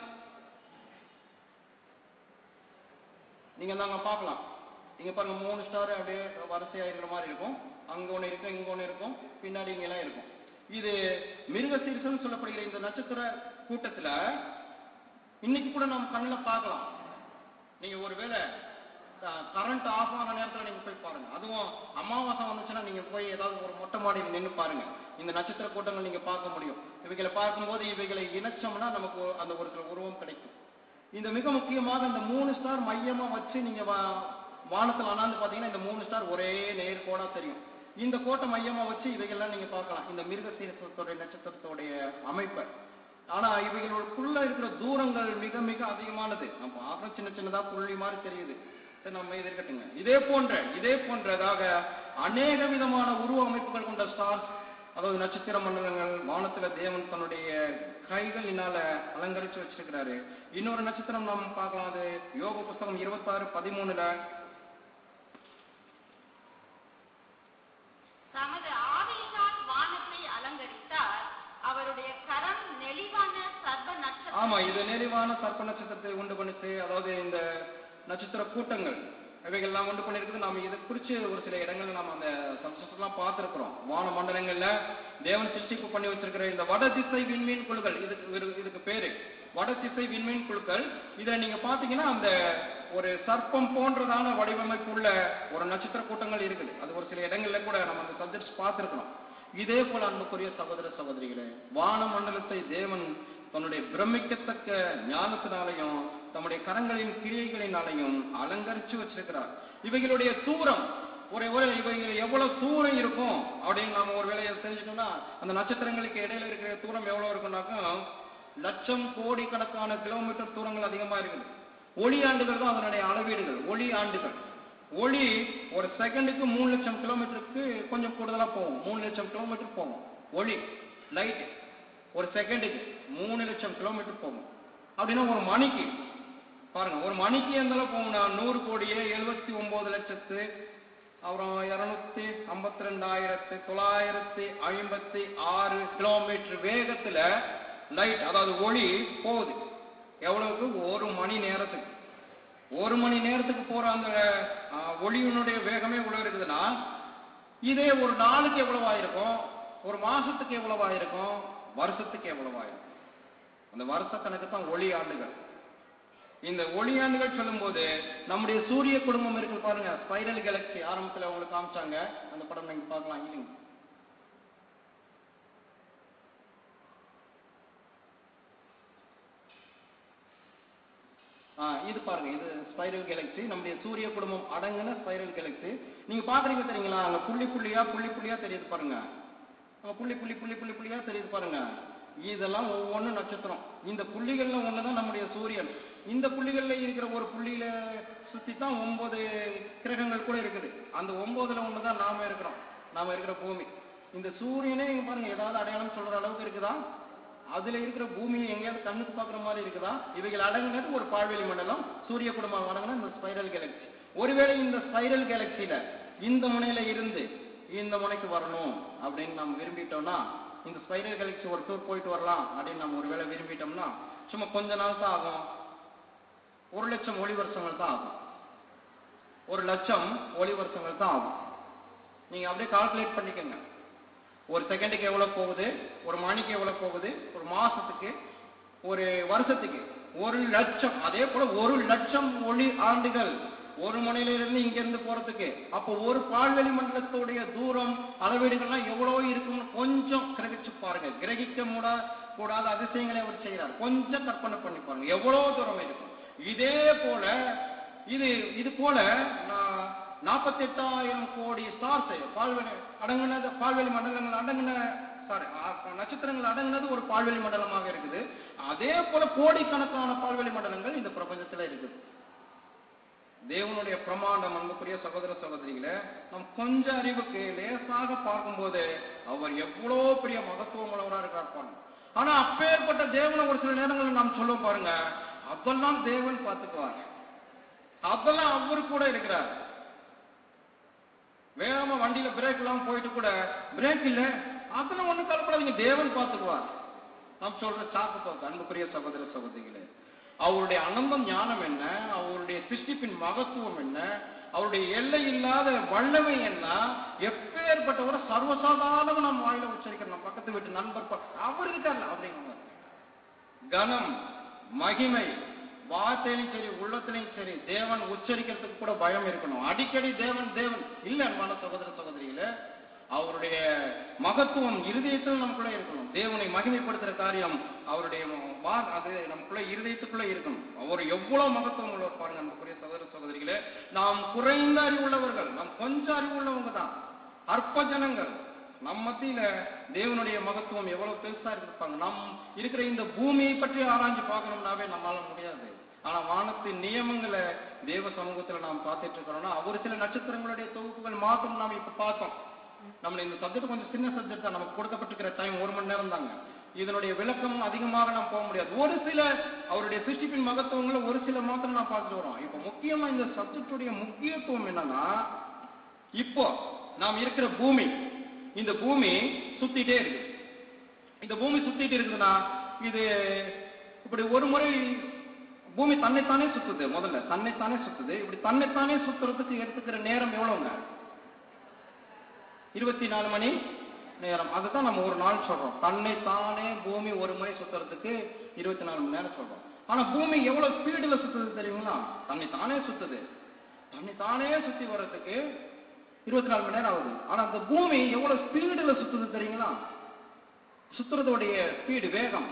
Speaker 1: நீங்க நாங்க பார்க்கலாம் இங்க பாருங்க மூணு ஸ்டார் அப்படியே வரிசையா இருக்கிற மாதிரி இருக்கும் அங்க ஒண்ணு இருக்கும் இங்க ஒண்ணு இருக்கும் பின்னாடி இங்க எல்லாம் இருக்கும் இது மிருக சீரிசம் சொல்லப்படுகிற இந்த நட்சத்திர கூட்டத்துல இன்னைக்கு கூட நம்ம கண்ணுல பார்க்கலாம் நீங்க ஒருவேளை கரண்ட் ஆஃப் ஆன நேரத்துல நீங்க போய் பாருங்க அதுவும் அமாவாசை வந்துச்சுன்னா நீங்க போய் ஏதாவது ஒரு மொட்டை மாடியில் நின்னு பாருங்க இந்த நட்சத்திர கூட்டங்கள் நீங்க பார்க்க முடியும் இவைகளை பார்க்கும்போது இவைகளை இணைச்சோம்னா நமக்கு ஒரு- அந்த ஒரு சில உருவம் கிடைக்கும் இந்த மிக முக்கியமாக இந்த மூணு ஸ்டார் மையமா வச்சு நீங்க வா- வானத்துல அண்ணாந்து பாத்தீங்கன்னா இந்த மூணு ஸ்டார் ஒரே நேர்கோடா தெரியும் இந்த கோட்டை மையமா வச்சு இவைகள்லாம் நீங்க பார்க்கலாம் இந்த மிருக சீரசத்தோடைய நட்சத்திரத்தோடைய அமைப்பை ஆனா இவைகளுக்குள்ள இருக்கிற தூரங்கள் மிக மிக அதிகமானது நம்ம பார்க்க சின்ன சின்னதா புள்ளி மாதிரி தெரியுது சரி நம்ம இது இருக்கட்டுங்க இதே போன்ற இதே போன்றதாக அநேக விதமான உருவ அமைப்புகள் கொண்ட ஸ்டார்ஸ் அதாவது நட்சத்திர மண்டலங்கள் வானத்துல தேவன் தன்னுடைய கைகளினால அலங்கரிச்சு வச்சிருக்கிறாரு இன்னொரு நட்சத்திரம் நாம் பார்க்கலாம் அது யோக புஸ்தகம் இருபத்தாறு பதிமூணுல
Speaker 3: தமது ஆவியினால் வானத்தை அலங்கரித்தார் அவருடைய கரம் நெளிவான சர்வ நட்சத்திரம்
Speaker 1: ஆமா இது நெளிவான சர்ப்ப நட்சத்திரத்தை உண்டு பண்ணுச்சு அதாவது இந்த நட்சத்திர கூட்டங்கள் இவைகள்லாம் உண்டு பண்ணிருக்குது நாம இதை குறிச்சு ஒரு சில இடங்கள்ல நாம அந்த சப்ஜெக்ட்லாம் பார்த்திருக்கிறோம் வான மண்டலங்கள்ல தேவன் சிருஷ்டிப்பு பண்ணி வச்சிருக்கிற இந்த வட திசை விண்மீன் குழுக்கள் இதுக்கு இரு- இதுக்கு பேரு வட திசை விண்மீன் குழுக்கள் இதுல நீங்க பாத்தீங்கன்னா அந்த ஒரு சர்ப்பம் போன்றதான வடிவமைப்புள்ள ஒரு நட்சத்திர கூட்டங்கள் இருக்குது அது ஒரு சில இடங்கள்ல கூட நம்ம அந்த சப்ஜெக்ட்ஸ் பார்த்திருக்கிறோம் இதே போல அன்புக்குரிய சகோதர சகோதரிகளே வான மண்டலத்தை தேவன் தன்னுடைய பிரமிக்கத்தக்க ஞானத்தினாலையும் தம்முடைய கரங்களின் கிரியைகளினாலையும் அலங்கரிச்சு வச்சிருக்கிறார் இவைகளுடைய தூரம் ஒரு ஒரு இவைகள் எவ்வளவு தூரம் இருக்கும் அப்படின்னு நாம ஒரு வேலையை தெரிஞ்சுட்டோம்னா அந்த நட்சத்திரங்களுக்கு இடையில இருக்கிற தூரம் எவ்வளவு இருக்கும்னாக்கா லட்சம் கோடி கணக்கான கிலோமீட்டர் தூரங்கள் அதிகமா இருக்குது ஒளி ஆண்டுகள் தான் அதனுடைய அளவீடுகள் ஒளி ஆண்டுகள் ஒளி ஒரு செகண்டுக்கு மூணு லட்சம் கிலோமீட்டருக்கு கொஞ்சம் கூடுதலா போகும் மூணு லட்சம் கிலோமீட்டர் போகும் ஒளி லைட் ஒரு செகண்டுக்கு மூணு லட்சம் கிலோமீட்டர் போகும் அப்படின்னா ஒரு மணிக்கு பாருங்க ஒரு மணிக்கு எந்த அளவு போகும்னா நூறு கோடியே எழுபத்தி ஒன்பது லட்சத்து அப்புறம் இருநூத்தி ஐம்பத்தி ரெண்டாயிரத்து தொள்ளாயிரத்தி ஐம்பத்தி ஆறு கிலோமீட்டர் வேகத்துல லைட் அதாவது ஒளி போகுது எவ்வளவுக்கு ஒரு மணி நேரத்துக்கு ஒரு மணி நேரத்துக்கு போற அந்த ஆ, ஒளியினுடைய வேகமே இவ்வளவு இருக்குதுன்னா இதே ஒரு நாளுக்கு எவ்வளவு ஆயிருக்கும் ஒரு மாசத்துக்கு எவ்வளவு ஆயிருக்கும் வருஷத்துக்கு எவ்வளவு ஆயிருக்கும் அந்த வருஷ கணக்கு தான் ஒளி ஆண்டுகள் இந்த ஒளி ஆண்டுகள் சொல்லும்போது நம்முடைய சூரிய குடும்பம் இருக்கு பாருங்க ஸ்பைரல் கேலக்சி ஆரம்பத்துல உங்களுக்கு காமிச்சாங்க அந்த படம் நீங்க பார்க்கலாம் இல்லைங்க ஆ, இது பாருங்க இது ஸ்பைரல் கேலக்சி நம்முடைய சூரிய குடும்பம் அடங்குன ஸ்பைரல் கேலக்சி நீங்க பாக்குறீங்க தெரியுங்களா அங்க புள்ளி புள்ளியா புள்ளி புள்ளியா தெரியுது பாருங்க அங்க புள்ளி புள்ளி புள்ளி புள்ளி புள்ளியா தெரியுது பாருங்க இதெல்லாம் ஒவ்வொன்றும் நட்சத்திரம் இந்த புள்ளிகள்ல ஒண்ணுதான் நம்முடைய சூரியன் இந்த புள்ளிகள்ல இருக்கிற ஒரு புள்ளியில சுத்தி தான் ஒன்பது கிரகங்கள் கூட இருக்குது அந்த ஒன்பதுல ஒண்ணுதான் நாம இருக்கிறோம் நாம இருக்கிற பூமி இந்த சூரியனே இங்க பாருங்க ஏதாவது அடையாளம் சொல்ற அளவுக்கு இருக்குதா அதுல இருக்கிற பூமியை எங்கேயாவது கண்ணுக்கு பாக்குற மாதிரி இருக்குதா இவைகள் அடங்குனது ஒரு பால்வெளி மண்டலம் சூரிய குடும்பம் அடங்குன இந்த ஸ்பைரல் கேலக்சி ஒருவேளை இந்த ஸ்பைரல் கேலக்சியில இந்த முனையில இருந்து இந்த முனைக்கு வரணும் அப்படின்னு நம்ம விரும்பிட்டோம்னா இந்த ஸ்பைரல் கேலக்சி ஒரு டூர் போயிட்டு வரலாம் அப்படின்னு நம்ம ஒருவேளை விரும்பிட்டோம்னா சும்மா கொஞ்ச நாள் தான் ஆகும் ஒரு லட்சம் ஒளி வருஷங்கள் தான் ஆகும் ஒரு லட்சம் ஒளி வருஷங்கள் தான் ஆகும் நீங்க அப்படியே கால்குலேட் பண்ணிக்கோங்க ஒரு செகண்டுக்கு எவ்வளவு போகுது ஒரு மணிக்கு எவ்வளவு போகுது ஒரு மாசத்துக்கு ஒரு வருஷத்துக்கு ஒரு லட்சம் அதே போல ஒரு லட்சம் ஒளி ஆண்டுகள் ஒரு முனையில இருந்து இங்க இருந்து போறதுக்கு அப்போ ஒரு பால்வெளி மண்டலத்துடைய தூரம் அளவீடுகள்லாம் எவ்வளவு இருக்கும்னு கொஞ்சம் கிரகிச்சு பாருங்க கிரகிக்க முடா கூடாத அதிசயங்களை அவர் செய்யறார் கொஞ்சம் கற்பனை பண்ணி பாருங்க எவ்வளவு தூரம் இருக்கும் இதே போல இது இது போல நாற்பத்தி எட்டாயிரம் கோடி ஸ்டார்ஸ் பால்வெளி அடங்குனது பால்வெளி மண்டலங்கள் அடங்குன சாரி நட்சத்திரங்கள் அடங்குனது ஒரு பால்வெளி மண்டலமாக இருக்குது அதே போல கோடிக்கணக்கான பால்வெளி மண்டலங்கள் இந்த பிரபஞ்சத்துல இருக்குது தேவனுடைய பிரமாண்டம் அன்புக்குரிய சகோதர சகோதரிகளை நம் கொஞ்ச அறிவுக்கு லேசாக பார்க்கும்போது அவர் எவ்வளவு பெரிய மகத்துவம் உள்ளவரா இருக்கார் பாருங்க ஆனா அப்பேற்பட்ட தேவனை ஒரு சில நேரங்களில் நாம் சொல்லுவோம் பாருங்க அதெல்லாம் தேவன் பார்த்துக்குவார் அதெல்லாம் அவரு கூட இருக்கிறார் வேகமா வண்டியில பிரேக் எல்லாம் போயிட்டு கூட பிரேக் இல்ல அதெல்லாம் ஒண்ணு கலப்படாதீங்க தேவன் பார்த்துக்குவார் நாம் சொல்ற சாக்கு போக்கு அன்புக்குரிய சகோதர சகோதரிகளே அவருடைய அனந்தம் ஞானம் என்ன அவருடைய சிருஷ்டிப்பின் மகத்துவம் என்ன அவருடைய எல்லை இல்லாத வல்லமை என்ன எப்பேற்பட்டவரை சர்வசாதாரண நம்ம வாயில உச்சரிக்கிறோம் நம்ம பக்கத்துல பக்கத்து வீட்டு நண்பர் ப- அவர் இருக்கார்ல அப்படிங்க கனம் மகிமை வார்த்தையிலும் சரி உள்ளத்திலையும் சரி தேவன் உச்சரிக்கிறதுக்கு கூட பயம் இருக்கணும் அடிக்கடி தேவன் தேவன் இல்ல அன்பான சகோதர சகோதரிகளே அவருடைய மகத்துவம் இருதயத்தில் நமக்குள்ள இருக்கணும் தேவனை மகிமைப்படுத்துற காரியம் அவருடைய வா- அது நமக்குள்ள இருதயத்துக்குள்ள இருக்கணும் அவர் எவ்வளவு மகத்துவம் உள்ளவர் பாருங்க நமக்குரிய சகோதர சகோதரிகளே நாம் குறைந்த அறிவுள்ளவர்கள் நாம் கொஞ்சம் அறிவுள்ளவங்க தான் அற்ப ஜனங்கள் நம் மத்தியில தேவனுடைய மகத்துவம் எவ்வளவு பெருசா இருப்பாங்க நம் இருக்கிற இந்த பூமியை பற்றி ஆராய்ஞ்சு பார்க்கணும்னாவே நம்மால முடியாது ஆனா வானத்தின் நியமங்களை தேவ சமூகத்துல நாம் பார்த்துட்டு இருக்கிறோம்னா ஒரு சில நட்சத்திரங்களுடைய தொகுப்புகள் மாத்திரம் நாம் இப்ப பார்த்தோம் நம்ம இந்த சப்ஜெக்ட் கொஞ்சம் சின்ன சப்ஜெக்ட் தான் நமக்கு கொடுக்கப்பட்டிருக்கிற டைம் ஒரு மணி நேரம் தாங்க இதனுடைய விளக்கம் அதிகமாக நாம் போக முடியாது ஒரு சில அவருடைய சிருஷ்டிப்பின் மகத்துவங்களை ஒரு சில மாத்திரம் நாம் பார்த்துட்டு வரோம் இப்ப முக்கியமா இந்த சப்ஜெக்டுடைய முக்கியத்துவம் என்னன்னா இப்போ நாம் இருக்கிற பூமி இந்த பூமி சுத்திட்டே இருக்கு இந்த பூமி சுத்திட்டு இருக்குதுன்னா இது இப்படி ஒரு முறை பூமி தன்னைத்தானே சுத்துது முதல்ல தன்னைத்தானே சுத்துது இப்படி தன்னைத்தானே சுத்துறதுக்கு எடுத்துக்கிற நேரம் எவ்வளவுங்க இருபத்தி நாலு மணி நேரம் அதுதான் நம்ம ஒரு நாள் சொல்றோம் தன்னைத்தானே பூமி ஒரு முறை சுத்துறதுக்கு இருபத்தி நாலு மணி நேரம் சொல்றோம் ஆனா பூமி எவ்வளவு ஸ்பீடுல சுத்துது தெரியுங்களா தன்னைத்தானே சுத்துது தன்னைத்தானே சுத்தி வர்றதுக்கு இருபத்தி நாலு மணி நேரம் ஆகுது ஆனா அந்த பூமி எவ்வளவு ஸ்பீடுல சுத்துது தெரியுங்களா சுத்துறதோடைய ஸ்பீடு வேகம்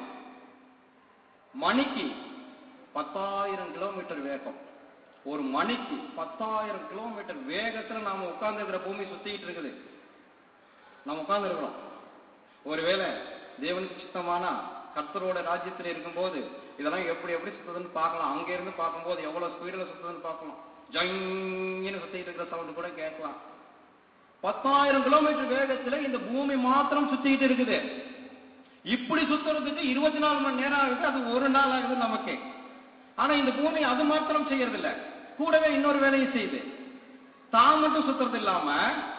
Speaker 1: மணிக்கு பத்தாயிரம் கிலோமீட்டர் வேகம் ஒரு மணிக்கு பத்தாயிரம் கிலோமீட்டர் வேகத்துல நாம உட்கார்ந்து இருக்கிற பூமி சுத்திட்டு இருக்குது நாம் உட்கார்ந்து இருக்கிறோம் ஒருவேளை தேவனுக்கு சித்தமானா கர்த்தரோட ராஜ்யத்தில் இருக்கும்போது இதெல்லாம் எப்படி எப்படி சுத்துதுன்னு பார்க்கலாம் அங்க இருந்து பார்க்கும்போது எவ்வளவு ஸ்பீடுல சுத்துதுன்னு பார்க்கலாம் ஜங்கின்னு சுத்திட்டு இருக்கிற சவுண்ட் கூட கேட்கலாம் பத்தாயிரம் கிலோமீட்டர் வேகத்துல இந்த பூமி மாத்திரம் சுத்திக்கிட்டு இருக்குது இப்படி சுத்துறதுக்கு இருபத்தி நாலு மணி நேரம் ஆகுது அது ஒரு நாள் ஆகுது நமக்கு ஆனா இந்த பூமி அது மாத்திரம் செய்யறது இல்ல கூடவே இன்னொரு வேலையை செய்யுது தான் மட்டும் சுத்துறது இல்லாம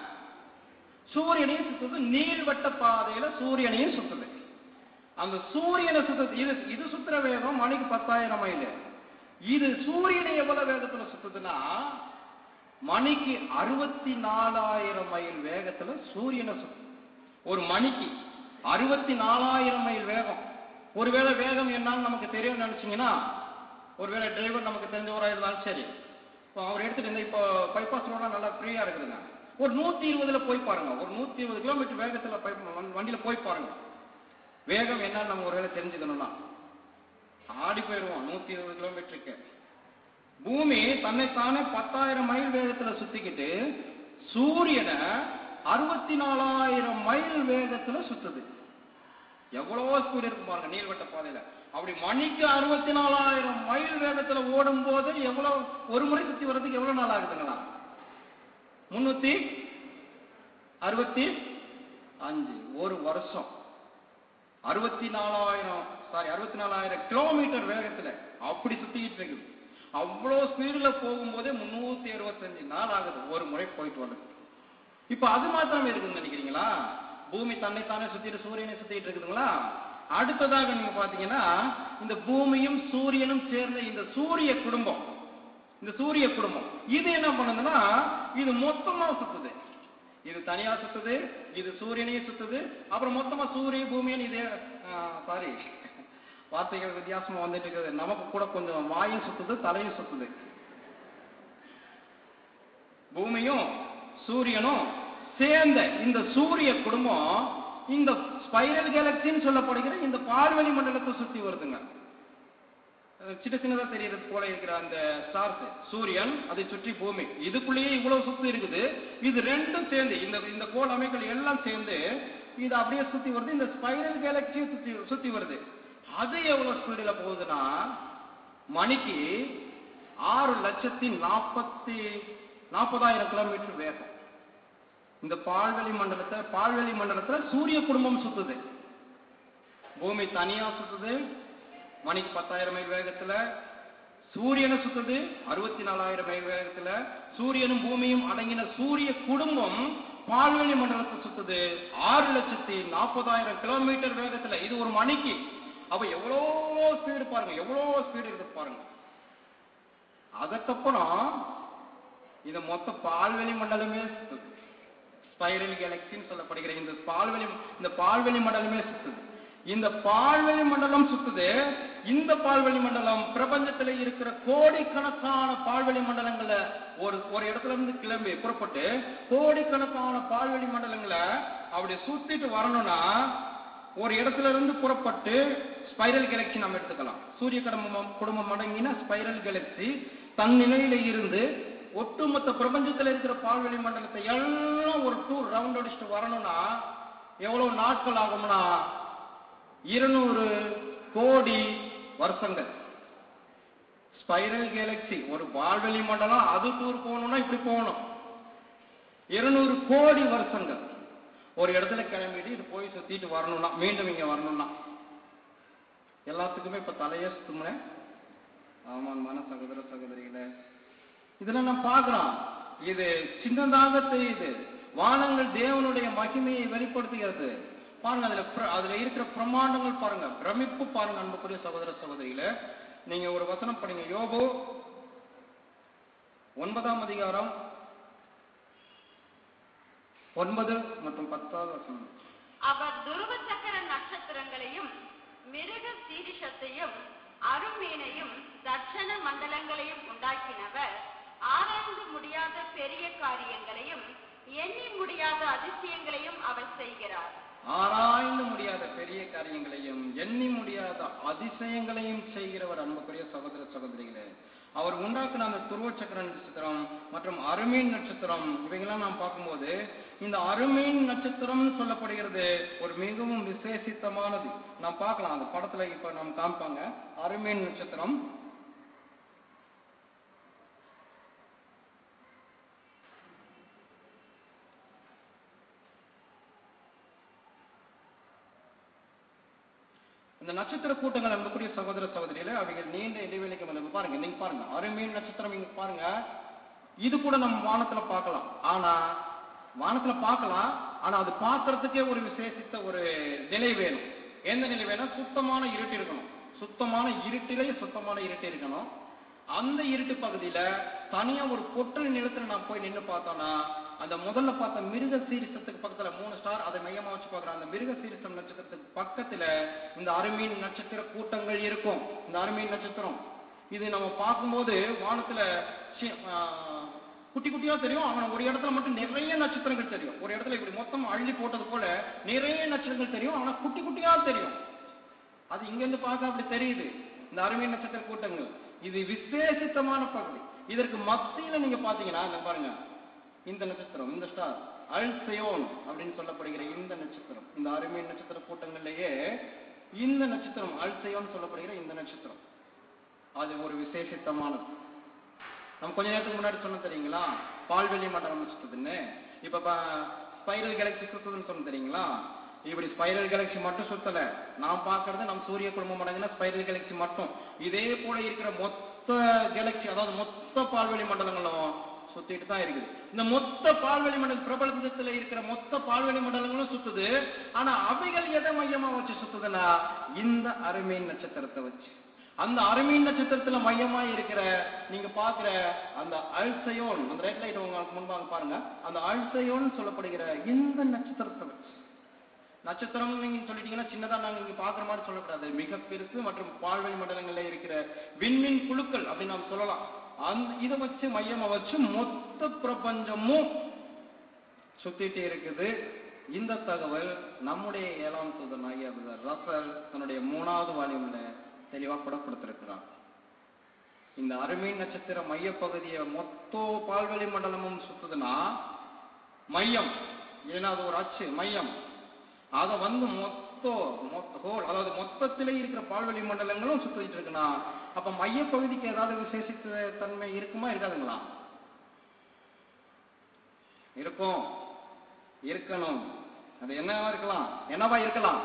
Speaker 1: சூரியனையும் சுத்துது நீள்வட்ட பாதையில சூரியனையும் சுத்துது அந்த சூரியனை சுத்துது இது இது சுத்துற வேகம் மணிக்கு பத்தாயிரம் மைல் இது சூரியனை எவ்வளவு வேகத்துல சுத்துதுன்னா மணிக்கு அறுபத்தி நாலாயிரம் மைல் வேகத்துல சூரியனை சுத்து ஒரு மணிக்கு அறுபத்தி நாலாயிரம் மைல் வேகம் ஒருவேளை வேகம் என்னன்னு நமக்கு தெரியும் நினைச்சீங்கன்னா ஒருவேளை டிரைவர் நமக்கு தெரிஞ்சவரா இருந்தாலும் சரி இப்போ அவர் எடுத்துட்டு இந்த இப்போ பைபாஸ் ரோடா நல்லா ஃப்ரீயா இருக்குதுங்க ஒரு நூத்தி இருபதுல போய் பாருங்க ஒரு நூத்தி இருபது கிலோமீட்டர் வேகத்துல பை- வண்டி- வண்டியில போய் பாருங்க வேகம் என்னன்னு நம்ம ஒருவேளை தெரிஞ்சுக்கணும்னா ஆடி போயிடுவோம் நூத்தி இருபது கிலோமீட்டருக்கு பூமி தன்னைத்தானே பத்தாயிரம் மைல் வேகத்துல சுத்திக்கிட்டு சூரியனை அறுபத்தி நாலாயிரம் மைல் வேகத்துல சுத்துது எவ்வளவோ ஸ்பீடு இருக்கு பாருங்க நீள்வட்ட பாதையில அப்படி மணிக்கு அறுபத்தி நாலாயிரம் மைல் வேகத்துல ஓடும் போது எவ்வளவு ஒரு முறை சுத்தி வர்றதுக்கு எவ்வளவு நாள் ஆகுதுங்களா முன்னூத்தி அறுபத்தி அஞ்சு ஒரு வருஷம் அறுபத்தி நாலாயிரம் சாரி அறுபத்தி நாலாயிரம் கிலோமீட்டர் வேகத்துல அப்படி சுத்திக்கிட்டு இருக்குது அவ்வளோ ஸ்பீடுல போகும்போதே முன்னூத்தி அறுபத்தஞ்சு நாள் ஆகுது ஒரு முறை போயிட்டு வருது இப்ப அது மாத்திரம் இருக்குன்னு நினைக்கிறீங்களா பூமி தன்னைத்தானே சுத்திட்டு சூரியனை சுத்திட்டு இருக்குதுங்களா அடுத்ததாக நீங்க பாத்தீங்கன்னா இந்த பூமியும் சூரியனும் சேர்ந்த இந்த சூரிய குடும்பம் இந்த சூரிய குடும்பம் இது என்ன பண்ணுதுன்னா இது மொத்தமா சுத்துது இது தனியா சுத்துது இது சூரியனையும் சுத்துது அப்புறம் மொத்தமா சூரிய பூமியன் இதே சாரி வார்த்தைகள் வித்தியாசமா வந்துட்டு இருக்குது நமக்கு கூட கொஞ்சம் வாயும் சுத்துது தலையும் சுத்துது பூமியும் சூரியனும் சேர்ந்த இந்த சூரிய குடும்பம் இந்த ஸ்பைரல் கேலக்சின்னு சொல்லப்படுகிற இந்த பால்வெளி மண்டலத்தை சுத்தி வருதுங்க அஹ் சின்ன சின்னதா தெரியறது போல இருக்கிற அந்த ஸ்டார்ஸ் சூரியன் அதை சுற்றி பூமி இதுக்குள்ளேயே இவ்வளவு சுத்தி இருக்குது இது ரெண்டும் சேர்ந்து இந்த இந்த கோள் அமைப்புகள் எல்லாம் சேர்ந்து இது அப்படியே சுத்தி வருது இந்த ஸ்பைரல் கேலக்சியும் சுத்தி சுத்தி வருது அது எவ்வளவு ஸ்பீடுல போகுதுன்னா மணிக்கு ஆறு லட்சத்தி நாற்பத்தி நாற்பதாயிரம் கிலோமீட்டர் வேகம் இந்த பால்வெளி மண்டலத்தை பால்வெளி மண்டலத்துல சூரிய குடும்பம் சுத்துது பூமி தனியா சுத்துது மணிக்கு பத்தாயிரம் மைல் வேகத்துல சூரியனை சுத்துது அறுபத்தி நாலாயிரம் மைல் வேகத்துல சூரியனும் பூமியும் அடங்கின சூரிய குடும்பம் பால்வெளி மண்டலத்தை சுத்துது ஆறு லட்சத்தி நாற்பதாயிரம் கிலோமீட்டர் வேகத்துல இது ஒரு மணிக்கு அப்ப எவ்வளோ ஸ்பீடு பாருங்க எவ்வளோ ஸ்பீடு இருக்கு பாருங்க அதற்கப்புறம் இந்த மொத்த பால்வெளி மண்டலமே சுத்துது ஸ்பைரல் கேலக்சின்னு சொல்லப்படுகிற இந்த பால்வெளி இந்த பால்வெளி மண்டலமே சுத்துது இந்த பால்வெளி மண்டலம் சுத்துது இந்த பால்வெளி மண்டலம் பிரபஞ்சத்துல இருக்கிற கோடிக்கணக்கான பால்வெளி மண்டலங்களை ஒரு ஒரு இடத்துல இருந்து கிளம்பி புறப்பட்டு கோடிக்கணக்கான பால்வெளி மண்டலங்களை அப்படி சுத்திட்டு வரணும்னா ஒரு இடத்துல இருந்து புறப்பட்டு ஸ்பைரல் கேலக்சி நம்ம எடுத்துக்கலாம் சூரிய குடும்பம் குடும்பம் அடங்கின ஸ்பைரல் கேலக்சி தன் நிலையில இருந்து ஒட்டுமொத்த பிரபஞ்சத்துல இருக்கிற பால்வெளி மண்டலத்தை எல்லாம் ஒரு டூர் ரவுண்ட் அடிச்சுட்டு வரணும்னா எவ்வளவு நாட்கள் ஆகும்னா இருநூறு கோடி வருஷங்கள் ஸ்பைரல் கேலக்சி ஒரு பால்வெளி மண்டலம் அது டூர் போகணும்னா இப்படி போகணும் இருநூறு கோடி வருஷங்கள் ஒரு இடத்துல கிளம்பிட்டு இது போய் சுத்திட்டு வரணும்னா மீண்டும் இங்க வரணும்னா எல்லாத்துக்குமே இப்ப தலையே சுத்துமே ஆமான்மான சகோதர சகோதரிகளே இதெல்லாம் நான் பார்க்கிறோம் இது சின்னதாக தெரியுது வானங்கள் தேவனுடைய மகிமையை வெளிப்படுத்துகிறது பாருங்க அதுல பிர- அதுல இருக்கிற பிரமாண்டங்கள் பாருங்க பிரமிப்பு பாருங்க அன்புக்குரிய சகோதர சகோதரிகளே நீங்க ஒரு வசனம் படிங்க யோபு ஒன்பதாம் அதிகாரம் ஒன்பது மற்றும் பத்தாவது வசனம்
Speaker 3: அவர் துருவ சக்கர நட்சத்திரங்களையும் மிருக சீரிஷத்தையும் அருமீனையும் தட்சண மண்டலங்களையும் உண்டாக்கினவர் ஆராய்ந்து முடியாத பெரிய காரியங்களையும் எண்ணி முடியாத அதிசயங்களையும் அவர் செய்கிறார்
Speaker 1: ஆராய்ந்து முடியாத பெரிய காரியங்களையும் எண்ணி முடியாத அதிசயங்களையும் செய்கிறவர் அன்புக்குரிய சகோதர சகோதரிகளே அவர் உண்டாக்குன அந்த துருவ சக்கர நட்சத்திரம் மற்றும் அருமீன் நட்சத்திரம் இவைகளாம் நாம் பார்க்கும்போது இந்த அருமீன் நட்சத்திரம் சொல்லப்படுகிறது ஒரு மிகவும் விசேஷித்தமானது நாம் பார்க்கலாம் அந்த படத்துல இப்ப நாம் காமிப்பாங்க அருமீன் நட்சத்திரம் இந்த நட்சத்திர கூட்டங்கள் அன்புக்குரிய சகோதர சகோதரியில அவைகள் நீண்ட இடைவெளிக்கு வந்து பாருங்க நீங்க பாருங்க அருமையின் நட்சத்திரம் இங்க பாருங்க இது கூட நம்ம வானத்துல பார்க்கலாம் ஆனா வானத்துல பார்க்கலாம் ஆனா அது பார்க்கறதுக்கே ஒரு விசேஷித்த ஒரு நிலை வேணும் எந்த நிலை வேணும் சுத்தமான இருட்டு இருக்கணும் சுத்தமான இருட்டிலே சுத்தமான இருட்டு இருக்கணும் அந்த இருட்டு பகுதியில தனியா ஒரு பொட்டல் நிலத்துல நான் போய் நின்னு பார்த்தோம்னா அந்த முதல்ல பார்த்த மிருக சீரிசத்துக்கு பக்கத்துல மூணு ஸ்டார் அதை மையமா வச்சு பார்க்கறோம் அந்த மிருக சீரிசம் நட்சத்திரத்துக்கு பக்கத்துல இந்த அருமீன் நட்சத்திர கூட்டங்கள் இருக்கும் இந்த அருமீன் நட்சத்திரம் இது நம்ம பார்க்கும்போது வானத்துல சி- ஆ, குட்டி குட்டியா தெரியும் ஆனா ஒரு இடத்துல மட்டும் நிறைய நட்சத்திரங்கள் தெரியும் ஒரு இடத்துல இப்படி மொத்தம் அள்ளி போட்டது போல நிறைய நட்சத்திரங்கள் தெரியும் ஆனா குட்டி குட்டியா தெரியும் அது இங்க இருந்து பார்க்க அப்படி தெரியுது இந்த அருமை நட்சத்திர கூட்டங்கள் இது விசேஷித்தமான பகுதி இதற்கு மத்தியில நீங்க பாத்தீங்கன்னா இங்க பாருங்க இந்த நட்சத்திரம் இந்த ஸ்டார் அல்சயோன் அப்படின்னு சொல்லப்படுகிற இந்த நட்சத்திரம் இந்த அருமை நட்சத்திர கூட்டங்கள்லயே இந்த நட்சத்திரம் அல்சயோன் சொல்லப்படுகிற இந்த நட்சத்திரம் அது ஒரு விசேஷித்தமானது நம்ம கொஞ்ச நேரத்துக்கு முன்னாடி சொன்ன தெரியுங்களா பால்வெளி மண்டலம் சுத்துதுன்னு இப்ப ஸ்பைரல் கேலக்சி சுத்துதுன்னு சொன்ன தெரியுங்களா இப்படி ஸ்பைரல் கேலக்சி மட்டும் சுத்தல நான் பார்க்கறது நம்ம சூரிய குடும்பம் அடங்கின ஸ்பைரல் கேலக்சி மட்டும் இதே போல இருக்கிற மொத்த கேலக்சி அதாவது மொத்த பால்வெளி மண்டலங்களும் சுத்திட்டு தான் இருக்குது இந்த மொத்த பால்வெளி மண்டல பிரபலத்துல இருக்கிற மொத்த பால்வெளி மண்டலங்களும் சுத்துது ஆனா அவைகள் எதை மையமா வச்சு சுத்துதுன்னா இந்த அருமையின் நட்சத்திரத்தை வச்சு அந்த அருமீன் நட்சத்திரத்துல மையமா இருக்கிற நீங்க பாக்குற அந்த அல்சயோன் அந்த ரெட் லைட் உங்களுக்கு முன்பாக பாருங்க அந்த அல்சயோன் சொல்லப்படுகிற இந்த நட்சத்திரத்தை வச்சு நட்சத்திரம் நீங்க சொல்லிட்டீங்கன்னா சின்னதா நாங்க இங்க பாக்குற மாதிரி சொல்லக்கூடாது மிக பெருசு மற்றும் பால்வெளி மண்டலங்கள்ல இருக்கிற விண்மீன் குழுக்கள் அப்படின்னு நாம் சொல்லலாம் அந்த இதை வச்சு மையமா வச்சு மொத்த பிரபஞ்சமும் சுத்திட்டு இருக்குது இந்த தகவல் நம்முடைய ஏழாம் தூதன் ஆகிய ரசல் தன்னுடைய மூணாவது வால்யூம்ல தெளிவா கூட கொடுத்திருக்கிறார் இந்த அருமீன் நட்சத்திர மையப்பகுதியை மொத்த பால்வெளி மண்டலமும் சுத்துதுன்னா மையம் ஏன்னா அது ஒரு அச்சு மையம் அத வந்து மொத்த மொத்த ஹோல் அதாவது மொத்தத்திலே இருக்கிற பால்வெளி மண்டலங்களும் சுத்திட்டு இருக்குன்னா அப்ப மையப்பகுதிக்கு ஏதாவது விசேஷித்த தன்மை இருக்குமா இருக்காதுங்களா இருக்கும் இருக்கணும் அது என்னவா இருக்கலாம் என்னவா இருக்கலாம்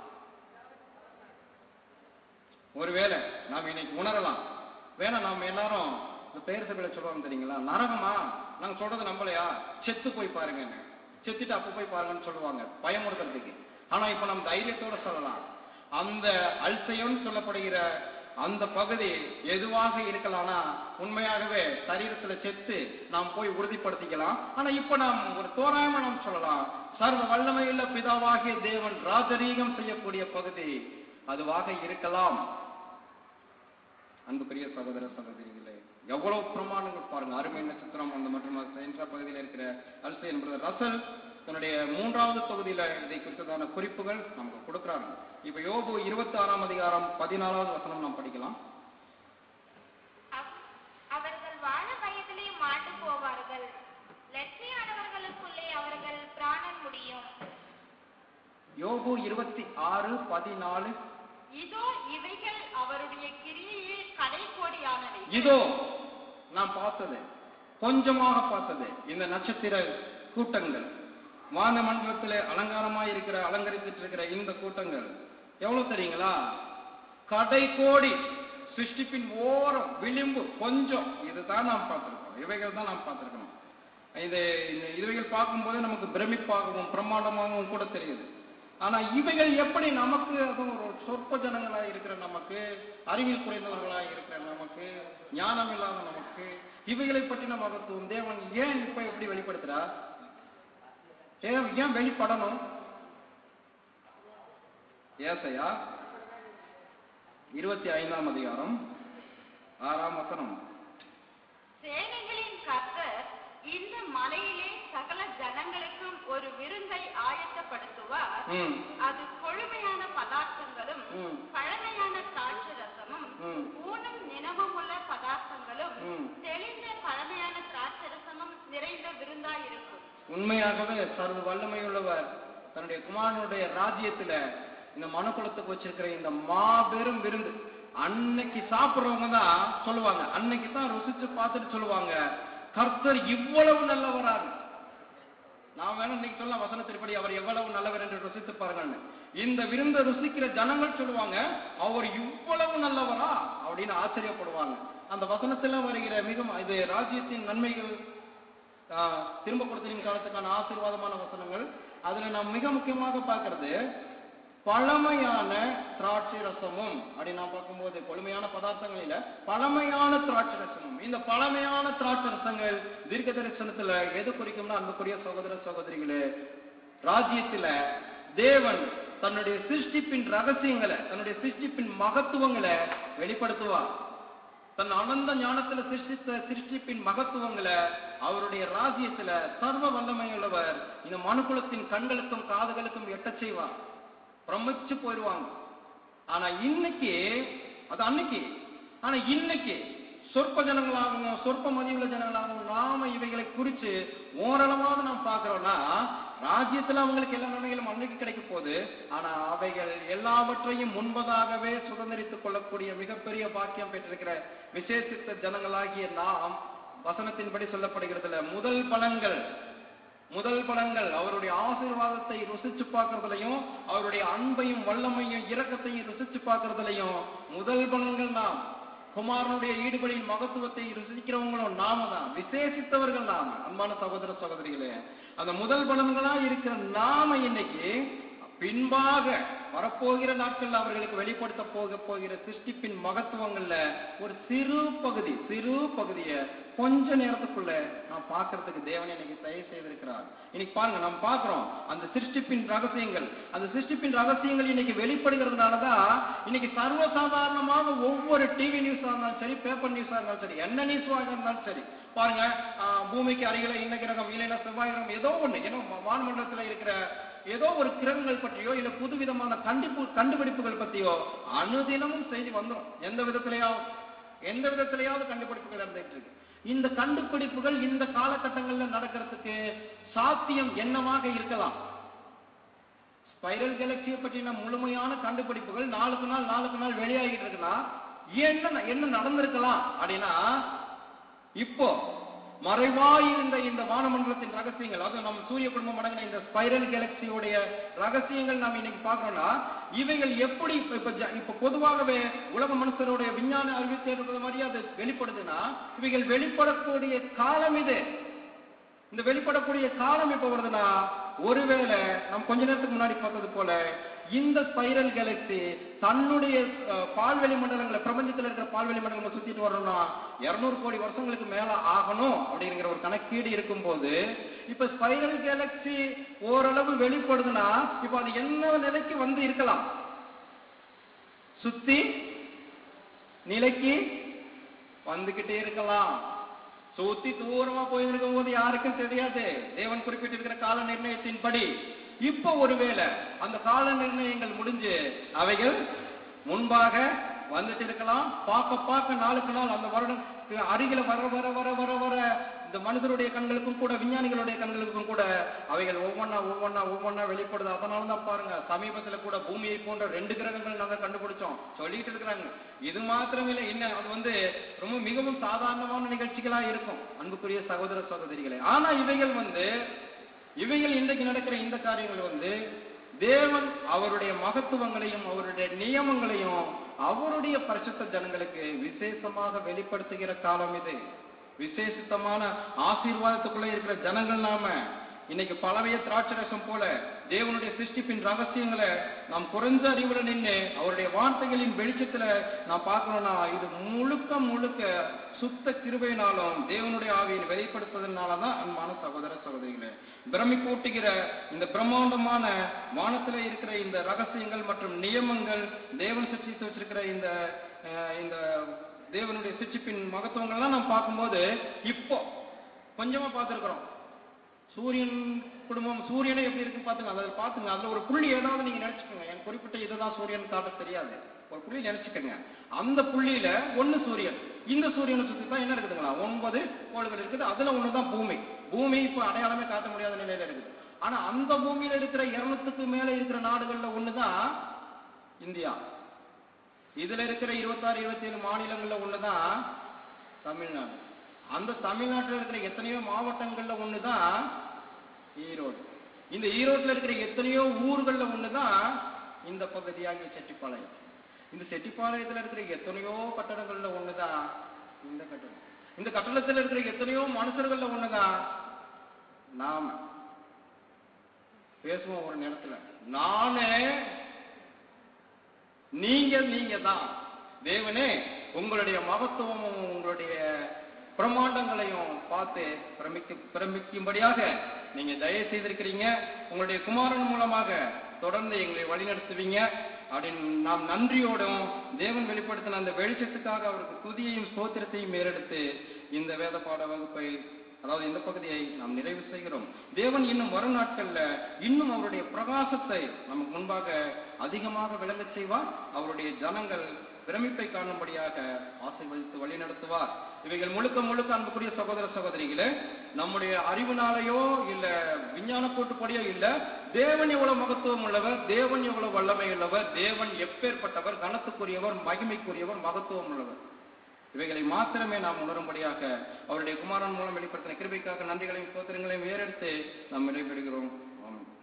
Speaker 1: ஒருவேளை நாம் இன்னைக்கு உணரலாம் வேணா நாம் எல்லாரும் இந்த பெயர் சபையில சொல்லுவாங்க தெரியுங்களா நரகமா நாங்க சொல்றது நம்பலையா செத்து போய் பாருங்கன்னு செத்துட்டு அப்ப போய் பாருங்கன்னு சொல்லுவாங்க பயமுறுத்துறதுக்கு ஆனா இப்ப நம்ம தைரியத்தோட சொல்லலாம் அந்த அல்சையோன்னு சொல்லப்படுகிற அந்த பகுதி எதுவாக இருக்கலாம்னா உண்மையாகவே சரீரத்துல செத்து நாம் போய் உறுதிப்படுத்திக்கலாம் ஆனா இப்ப நாம் ஒரு தோராயமா நாம் சொல்லலாம் சர்வ வல்லமையுள்ள பிதாவாகிய தேவன் ராஜரீகம் செய்யக்கூடிய பகுதி அதுவாக இருக்கலாம் அன்புக்குரிய சகோதர சகோதரிகளே எவ்வளவு பிரமாணங்கள் பாருங்க அருமை நட்சத்திரம் அந்த மற்றும் அது சென்ற பகுதியில் இருக்கிற அல்சை என்பது ரசல் தன்னுடைய மூன்றாவது தொகுதியில இதை குறித்ததான குறிப்புகள் நமக்கு கொடுக்குறாங்க இப்ப யோபு இருபத்தி ஆறாம் அதிகாரம் பதினாலாவது வசனம் நாம் படிக்கலாம்
Speaker 2: அவ்- அவர்கள் வாழ பயத்திலே மாண்டு போவார்கள் லட்சியானவர்களுக்குள்ளே அவர்கள் பிராணன் முடியும்
Speaker 1: யோபு இருபத்தி ஆறு பதினாலு
Speaker 3: இதோ இவைகள் அவருடைய கிரியையில் கடைக்கோடியானவை
Speaker 1: இதோ நான் பார்த்தது கொஞ்சமாக பார்த்தது இந்த நட்சத்திர கூட்டங்கள் வான மண்டலத்திலே அலங்காரமாய் இருக்கிற அலங்கரித்துட்டு இருக்கிற இந்த கூட்டங்கள் எவ்வளவு தெரியுங்களா கடை கோடி சிருஷ்டிப்பின் ஓரம் விளிம்பு கொஞ்சம் இதுதான் நாம் பார்த்திருக்கோம் இவைகள் தான் நாம் பார்த்திருக்கணும் இது இந்த இவைகள் பார்க்கும்போது நமக்கு பிரமிப்பாகவும் பிரம்மாண்டமாகவும் கூட தெரியுது ஆனா இவைகள் எப்படி நமக்கு அதுவும் ஒரு சொற்ப ஜனங்களா இருக்கிற நமக்கு அறிவியல் குறைந்தவர்களா இருக்கிற நமக்கு ஞானம் இல்லாத நமக்கு இவைகளை பற்றின மகத்துவம் தேவன் ஏன் இப்ப எப்படி வெளிப்படுத்துறார் ஏன் ஏன் வெளிப்படணும் ஏசையா இருபத்தி ஐந்தாம் அதிகாரம் ஆறாம் வசனம்
Speaker 3: சேனைகளின் கர்த்தர் இந்த மலையிலே சகல ஜனங்களுக்கும் ஒரு விருந்தை ஆயத்தப்படுத்துவார்
Speaker 1: ம்
Speaker 3: அது கொழுமையான பதார்த்தங்களும்
Speaker 1: ம்.
Speaker 3: பழமையான திராட்சை ரசமும்
Speaker 1: ம்.
Speaker 3: ஊனும் நினவும் உள்ள பதார்த்தங்களும்
Speaker 1: ம்.
Speaker 3: தெளிந்த பழமையான திராட்சை ரசமும் நிறைந்த விருந்தாயிருக்கும்
Speaker 1: உண்மையாகவே சர்வ வல்லமையுள்ளவர் தன்னுடைய குமாரனுடைய ராஜ்யத்துல இந்த மனுக்குலத்துக்கு வச்சிருக்கிற இந்த மாபெரும் விருந்து அன்னைக்கு சாப்பிடுறவங்க தான் சொல்லுவாங்க அன்னைக்கு தான் ருசிச்சு பார்த்துட்டு சொல்லுவாங்க கர்த்தர் இவ்வளவு நல்லவராக நான் வேணும் இன்னைக்கு சொல்ல வசனத்தின்படி அவர் எவ்வளவு நல்லவர் என்று ருசித்து பாருங்கன்னு இந்த விருந்தை ருசிக்கிற ஜனங்கள் சொல்லுவாங்க அவர் இவ்வளவு நல்லவரா அப்படின்னு ஆச்சரியப்படுவாங்க அந்த வசனத்துல வருகிற மிக இது ராஜ்யத்தின் நன்மைகள் ஆஹ், திரும்ப கொடுத்தலின் காலத்துக்கான ஆசீர்வாதமான வசனங்கள் அதுல நாம் மிக முக்கியமாக பார்க்கிறது பழமையான திராட்சை ரசமும் அப்படி நான் பார்க்கும்போது கொழுமையான பதார்த்தங்கள் இல்ல பழமையான திராட்சை ரசமும் இந்த பழமையான திராட்சை ரசங்கள் தீர்க்க தரிசனத்துல எது குறிக்கும்னா அன்புக்குரிய சகோதர சகோதரிகளே ராஜ்யத்துல தேவன் தன்னுடைய சிருஷ்டிப்பின் ரகசியங்களை தன்னுடைய சிருஷ்டிப்பின் மகத்துவங்களை வெளிப்படுத்துவார் தன் அனந்த ஞானத்துல சிருஷ்டித்த சிருஷ்டிப்பின் மகத்துவங்களை அவருடைய ராஜ்யத்துல சர்வ வல்லமையுள்ளவர் இந்த மனுக்குலத்தின் கண்களுக்கும் காதுகளுக்கும் எட்டச் செய்வார் பிரமிச்சு போயிடுவாங்க ஆனா இன்னைக்கு அது அன்னைக்கு ஆனா இன்னைக்கு சொற்ப ஜனங்களாகவும் சொற்ப மதியுள்ள ஜனங்களாகவும் நாம இவைகளை குறிச்சு ஓரளவாவது நாம் பார்க்கிறோம்னா ராஜ்யத்துல அவங்களுக்கு எல்லா நன்மைகளும் அன்னைக்கு கிடைக்க போகுது ஆனா அவைகள் எல்லாவற்றையும் முன்பதாகவே சுதந்திரித்துக் கொள்ளக்கூடிய மிகப்பெரிய பாக்கியம் பெற்றிருக்கிற விசேஷித்த ஜனங்களாகிய நாம் வசனத்தின்படி சொல்லப்படுகிறதுல முதல் பலன்கள் முதல் பலன்கள் அவருடைய ஆசீர்வாதத்தை ருசிச்சு பார்க்கறதுலையும் அவருடைய அன்பையும் வல்லமையும் இரக்கத்தையும் ருசிச்சு பார்க்கறதுலையும் முதல் பலன்கள் நாம் குமாரனுடைய ஈடுபடியின் மகத்துவத்தை ருசிக்கிறவங்களும் நாம தான் விசேஷித்தவர்கள் நாம அன்பான சகோதர சகோதரிகளே அந்த முதல் பலன்களா இருக்கிற நாம இன்னைக்கு பின்பாக வரப்போகிற நாட்கள்ல அவர்களுக்கு வெளிப்படுத்த போக போகிற சிருஷ்டிப்பின் மகத்துவங்கள்ல ஒரு சிறு பகுதி சிறு பகுதியை கொஞ்ச நேரத்துக்குள்ள நாம் பார்க்கறதுக்கு தேவன் இன்னைக்கு தயவு செய்திருக்கிறார் இன்னைக்கு பாருங்க நாம் பார்க்கிறோம் அந்த சிருஷ்டிப்பின் ரகசியங்கள் அந்த சிருஷ்டிப்பின் ரகசியங்கள் இன்னைக்கு வெளிப்படுகிறதுனாலதான் இன்னைக்கு சர்வசாதாரணமாக ஒவ்வொரு டிவி நியூஸா இருந்தாலும் சரி பேப்பர் நியூஸா இருந்தாலும் சரி என்ன நியூஸாக இருந்தாலும் சரி பாருங்க ஆஹ், பூமிக்கு அருகில இன்ன கிரகம் இல்லைன்னா செவ்வாய் கிரகம் ஏதோ ஒண்ணு ஏதோ வான்மண்டலத்துல இருக்கிற ஏதோ ஒரு கிரகங்கள் பற்றியோ இல்ல புதுவிதமான கண்டிப்பு கண்டுபிடிப்புகள் பத்தியோ அனுதினமும் செய்தி வந்துடும் எந்த விதத்திலேயாவது எந்த விதத்திலேயாவது கண்டுபிடிப்புகள் இருந்துட்டு இருக்கு இந்த கண்டுபிடிப்புகள் இந்த காலகட்டங்கள்ல நடக்கிறதுக்கு சாத்தியம் என்னவாக இருக்கலாம் ஸ்பைரல் கேலக்சியை பற்றின முழுமையான கண்டுபிடிப்புகள் நாளுக்கு நாள் நாளுக்கு நாள் வெளியாகிட்டு இருக்குன்னா என்ன என்ன நடந்திருக்கலாம் அப்படின்னா இப்போ மறைவாய் இருந்த இந்த வானமண்டலத்தின் ரகசியங்கள் அதாவது நம்ம சூரிய குடும்பம் அடங்கின இந்த ஸ்பைரல் கேலக்சியோடைய ரகசியங்கள் நாம் இன்னைக்கு பார்க்கறோம்னா இவைகள் எப்படி இப்ப இப்ப ஜ- இப்ப பொதுவாகவே உலக மனுஷருடைய விஞ்ஞான அறிவு தேர்வு மாதிரி அது வெளிப்படுதுன்னா இவைகள் வெளிப்படக்கூடிய காலம் இது இந்த வெளிப்படக்கூடிய காலம் எப்ப வருதுன்னா ஒருவேளை நம்ம கொஞ்ச நேரத்துக்கு முன்னாடி பார்த்தது போல இந்த ஸ்பைரல் கேலக்சி தன்னுடைய அஹ், பால்வெளி மண்டலங்களை பிரபஞ்சத்தில் இருக்கிற பால்வெளி மண்டலங்களை சுத்திட்டு வரணும்னா இருநூறு கோடி வருஷங்களுக்கு மேல ஆகணும் அப்படிங்கிற ஒரு கணக்கீடு இருக்கும்போது இப்ப ஸ்பைரல் கேலக்சி ஓரளவு வெளிப்படுதுன்னா இப்ப அது என்ன நிலைக்கு வந்து இருக்கலாம் சுத்தி நிலைக்கு வந்துகிட்டே இருக்கலாம் சுத்தி தூரமா போயிருக்கும் போது யாருக்கும் தெரியாது தேவன் குறிப்பிட்டிருக்கிற கால நிர்ணயத்தின்படி இப்ப ஒருவேளை அந்த கால நிர்ணயங்கள் முடிஞ்சு அவைகள் முன்பாக வந்துட்டு இருக்கலாம் பார்க்க பார்க்க நாளுக்கு நாள் அந்த வருடம் அருகில வர வர வர வர வர இந்த மனிதருடைய கண்களுக்கும் கூட விஞ்ஞானிகளுடைய கண்களுக்கும் கூட அவைகள் ஒவ்வொன்றா ஒவ்வொன்றா ஒவ்வொன்றா வெளிப்படுது அதனால தான் பாருங்க சமீபத்துல கூட பூமியை போன்ற ரெண்டு கிரகங்கள் நாங்க கண்டுபிடிச்சோம் சொல்லிட்டு இருக்கிறாங்க இது மாத்திரம் இல்லை என்ன அது வந்து ரொம்ப மிகவும் சாதாரணமான நிகழ்ச்சிகளா இருக்கும் அன்புக்குரிய சகோதர சகோதரிகளே ஆனா இவைகள் வந்து இவைகள் இன்றைக்கு நடக்கிற இந்த காரியங்கள் வந்து தேவன் அவருடைய மகத்துவங்களையும் அவருடைய நியமங்களையும் அவருடைய பரிசுத்த ஜனங்களுக்கு விசேஷமாக வெளிப்படுத்துகிற காலம் இது விசேஷித்தமான ஆசீர்வாதத்துக்குள்ள இருக்கிற ஜனங்கள் நாம இன்னைக்கு பழமைய திராட்சரசம் போல தேவனுடைய சிருஷ்டிப்பின் ரகசியங்களை நாம் குறைஞ்ச அறிவுல நின்று அவருடைய வார்த்தைகளின் வெளிச்சத்துல நாம் பார்க்கணும்னா இது முழுக்க முழுக்க சுத்த கிருபையினாலும் தேவனுடைய ஆவியின் வெளிப்படுத்துவதனால தான் அன்பான சகோதர சகோதரிகளே பிரமிப்பூட்டுகிற இந்த பிரம்மாண்டமான வானத்துல இருக்கிற இந்த ரகசியங்கள் மற்றும் நியமங்கள் தேவன் சிருஷ்டித்து வச்சிருக்கிற இந்த அஹ், இந்த தேவனுடைய சிருஷ்டிப்பின் மகத்துவங்கள்லாம் நாம் பார்க்கும்போது இப்போ கொஞ்சமா பார்த்துருக்குறோம் சூரியன் குடும்பம் சூரியனே எப்படி இருக்கு பாத்துங்க அதில் பாத்துங்க அதுல ஒரு புள்ளி ஏதாவது நீங்க நினைச்சுக்கோங்க எனக்கு குறிப்பிட்ட இதுதான் சூரியன் காட்ட தெரியாது ஒரு புள்ளி நினைச்சுக்கோங்க அந்த புள்ளியில ஒண்ணு சூரியன் இந்த சூரியனை சுத்தி தான் என்ன இருக்குதுங்களா ஒன்பது கோள்கள் இருக்குது அதுல ஒண்ணுதான் பூமி பூமி இப்ப அடையாளமே காட்ட முடியாத நிலையில இருக்குது ஆனா அந்த பூமியில இருக்கிற இருநூத்துக்கு மேல இருக்கிற நாடுகள்ல ஒண்ணுதான் இந்தியா இதுல இருக்கிற இருபத்தாறு இருபத்தி ஏழு மாநிலங்கள்ல ஒண்ணுதான் தமிழ்நாடு அந்த தமிழ்நாட்டுல இருக்கிற எத்தனையோ மாவட்டங்கள்ல ஒண்ணுதான் ஈரோடு இந்த ஈரோட்ல இருக்கிற எத்தனையோ ஊர்கள்ல ஒண்ணுதான் இந்த பகுதியாகிய செட்டிப்பாளையம் இந்த செட்டிப்பாளையத்துல இருக்கிற எத்தனையோ கட்டடங்கள்ல ஒண்ணுதான் இந்த கட்டடம் இந்த கட்டடத்துல இருக்கிற எத்தனையோ மனுஷர்கள்ல ஒண்ணுதான் நாம பேசுவோம் ஒரு நேரத்துல நானே நீங்க நீங்க தான் தேவனே உங்களுடைய மகத்துவமும் உங்களுடைய பிரமாண்டங்களையும் பார்த்து பிரமிக்க பிரமிக்கும்படியாக நீங்க தயவு செய்திருக்கிறீங்க உங்களுடைய குமாரன் மூலமாக தொடர்ந்து எங்களை வழிநடத்துவீங்க அப்படின்னு நாம் நன்றியோடும் தேவன் வெளிப்படுத்தின அந்த வெளிச்சத்துக்காக அவருக்கு துதியையும் ஸ்தோத்திரத்தையும் மேலெடுத்து இந்த வேத பாட வகுப்பை அதாவது இந்த பகுதியை நாம் நிறைவு செய்கிறோம் தேவன் இன்னும் வரும் நாட்கள்ல இன்னும் அவருடைய பிரகாசத்தை நமக்கு முன்பாக அதிகமாக விளங்கச் செய்வார் அவருடைய ஜனங்கள் பிரமிப்பை காணும்படியாக ஆசீர்வதித்து வழி நடத்துவார் இவைகள் முழுக்க முழுக்க அன்புக்குரிய சகோதர சகோதரிகளே நம்முடைய அறிவினாலேயோ இல்ல விஞ்ஞான கூட்டுப்படியோ இல்ல தேவன் எவ்வளவு மகத்துவம் உள்ளவர் தேவன் எவ்வளவு வல்லமை உள்ளவர் தேவன் எப்பேற்பட்டவர் கனத்துக்குரியவர் மகிமைக்குரியவர் மகத்துவம் உள்ளவர் இவைகளை மாத்திரமே நாம் உணரும்படியாக அவருடைய குமாரன் மூலம் வெளிப்படுத்தின கிருபைக்காக நன்றிகளையும் சோத்திரங்களையும் வேறெடுத்து நாம் விடைபெறுகிறோம் ஆமென்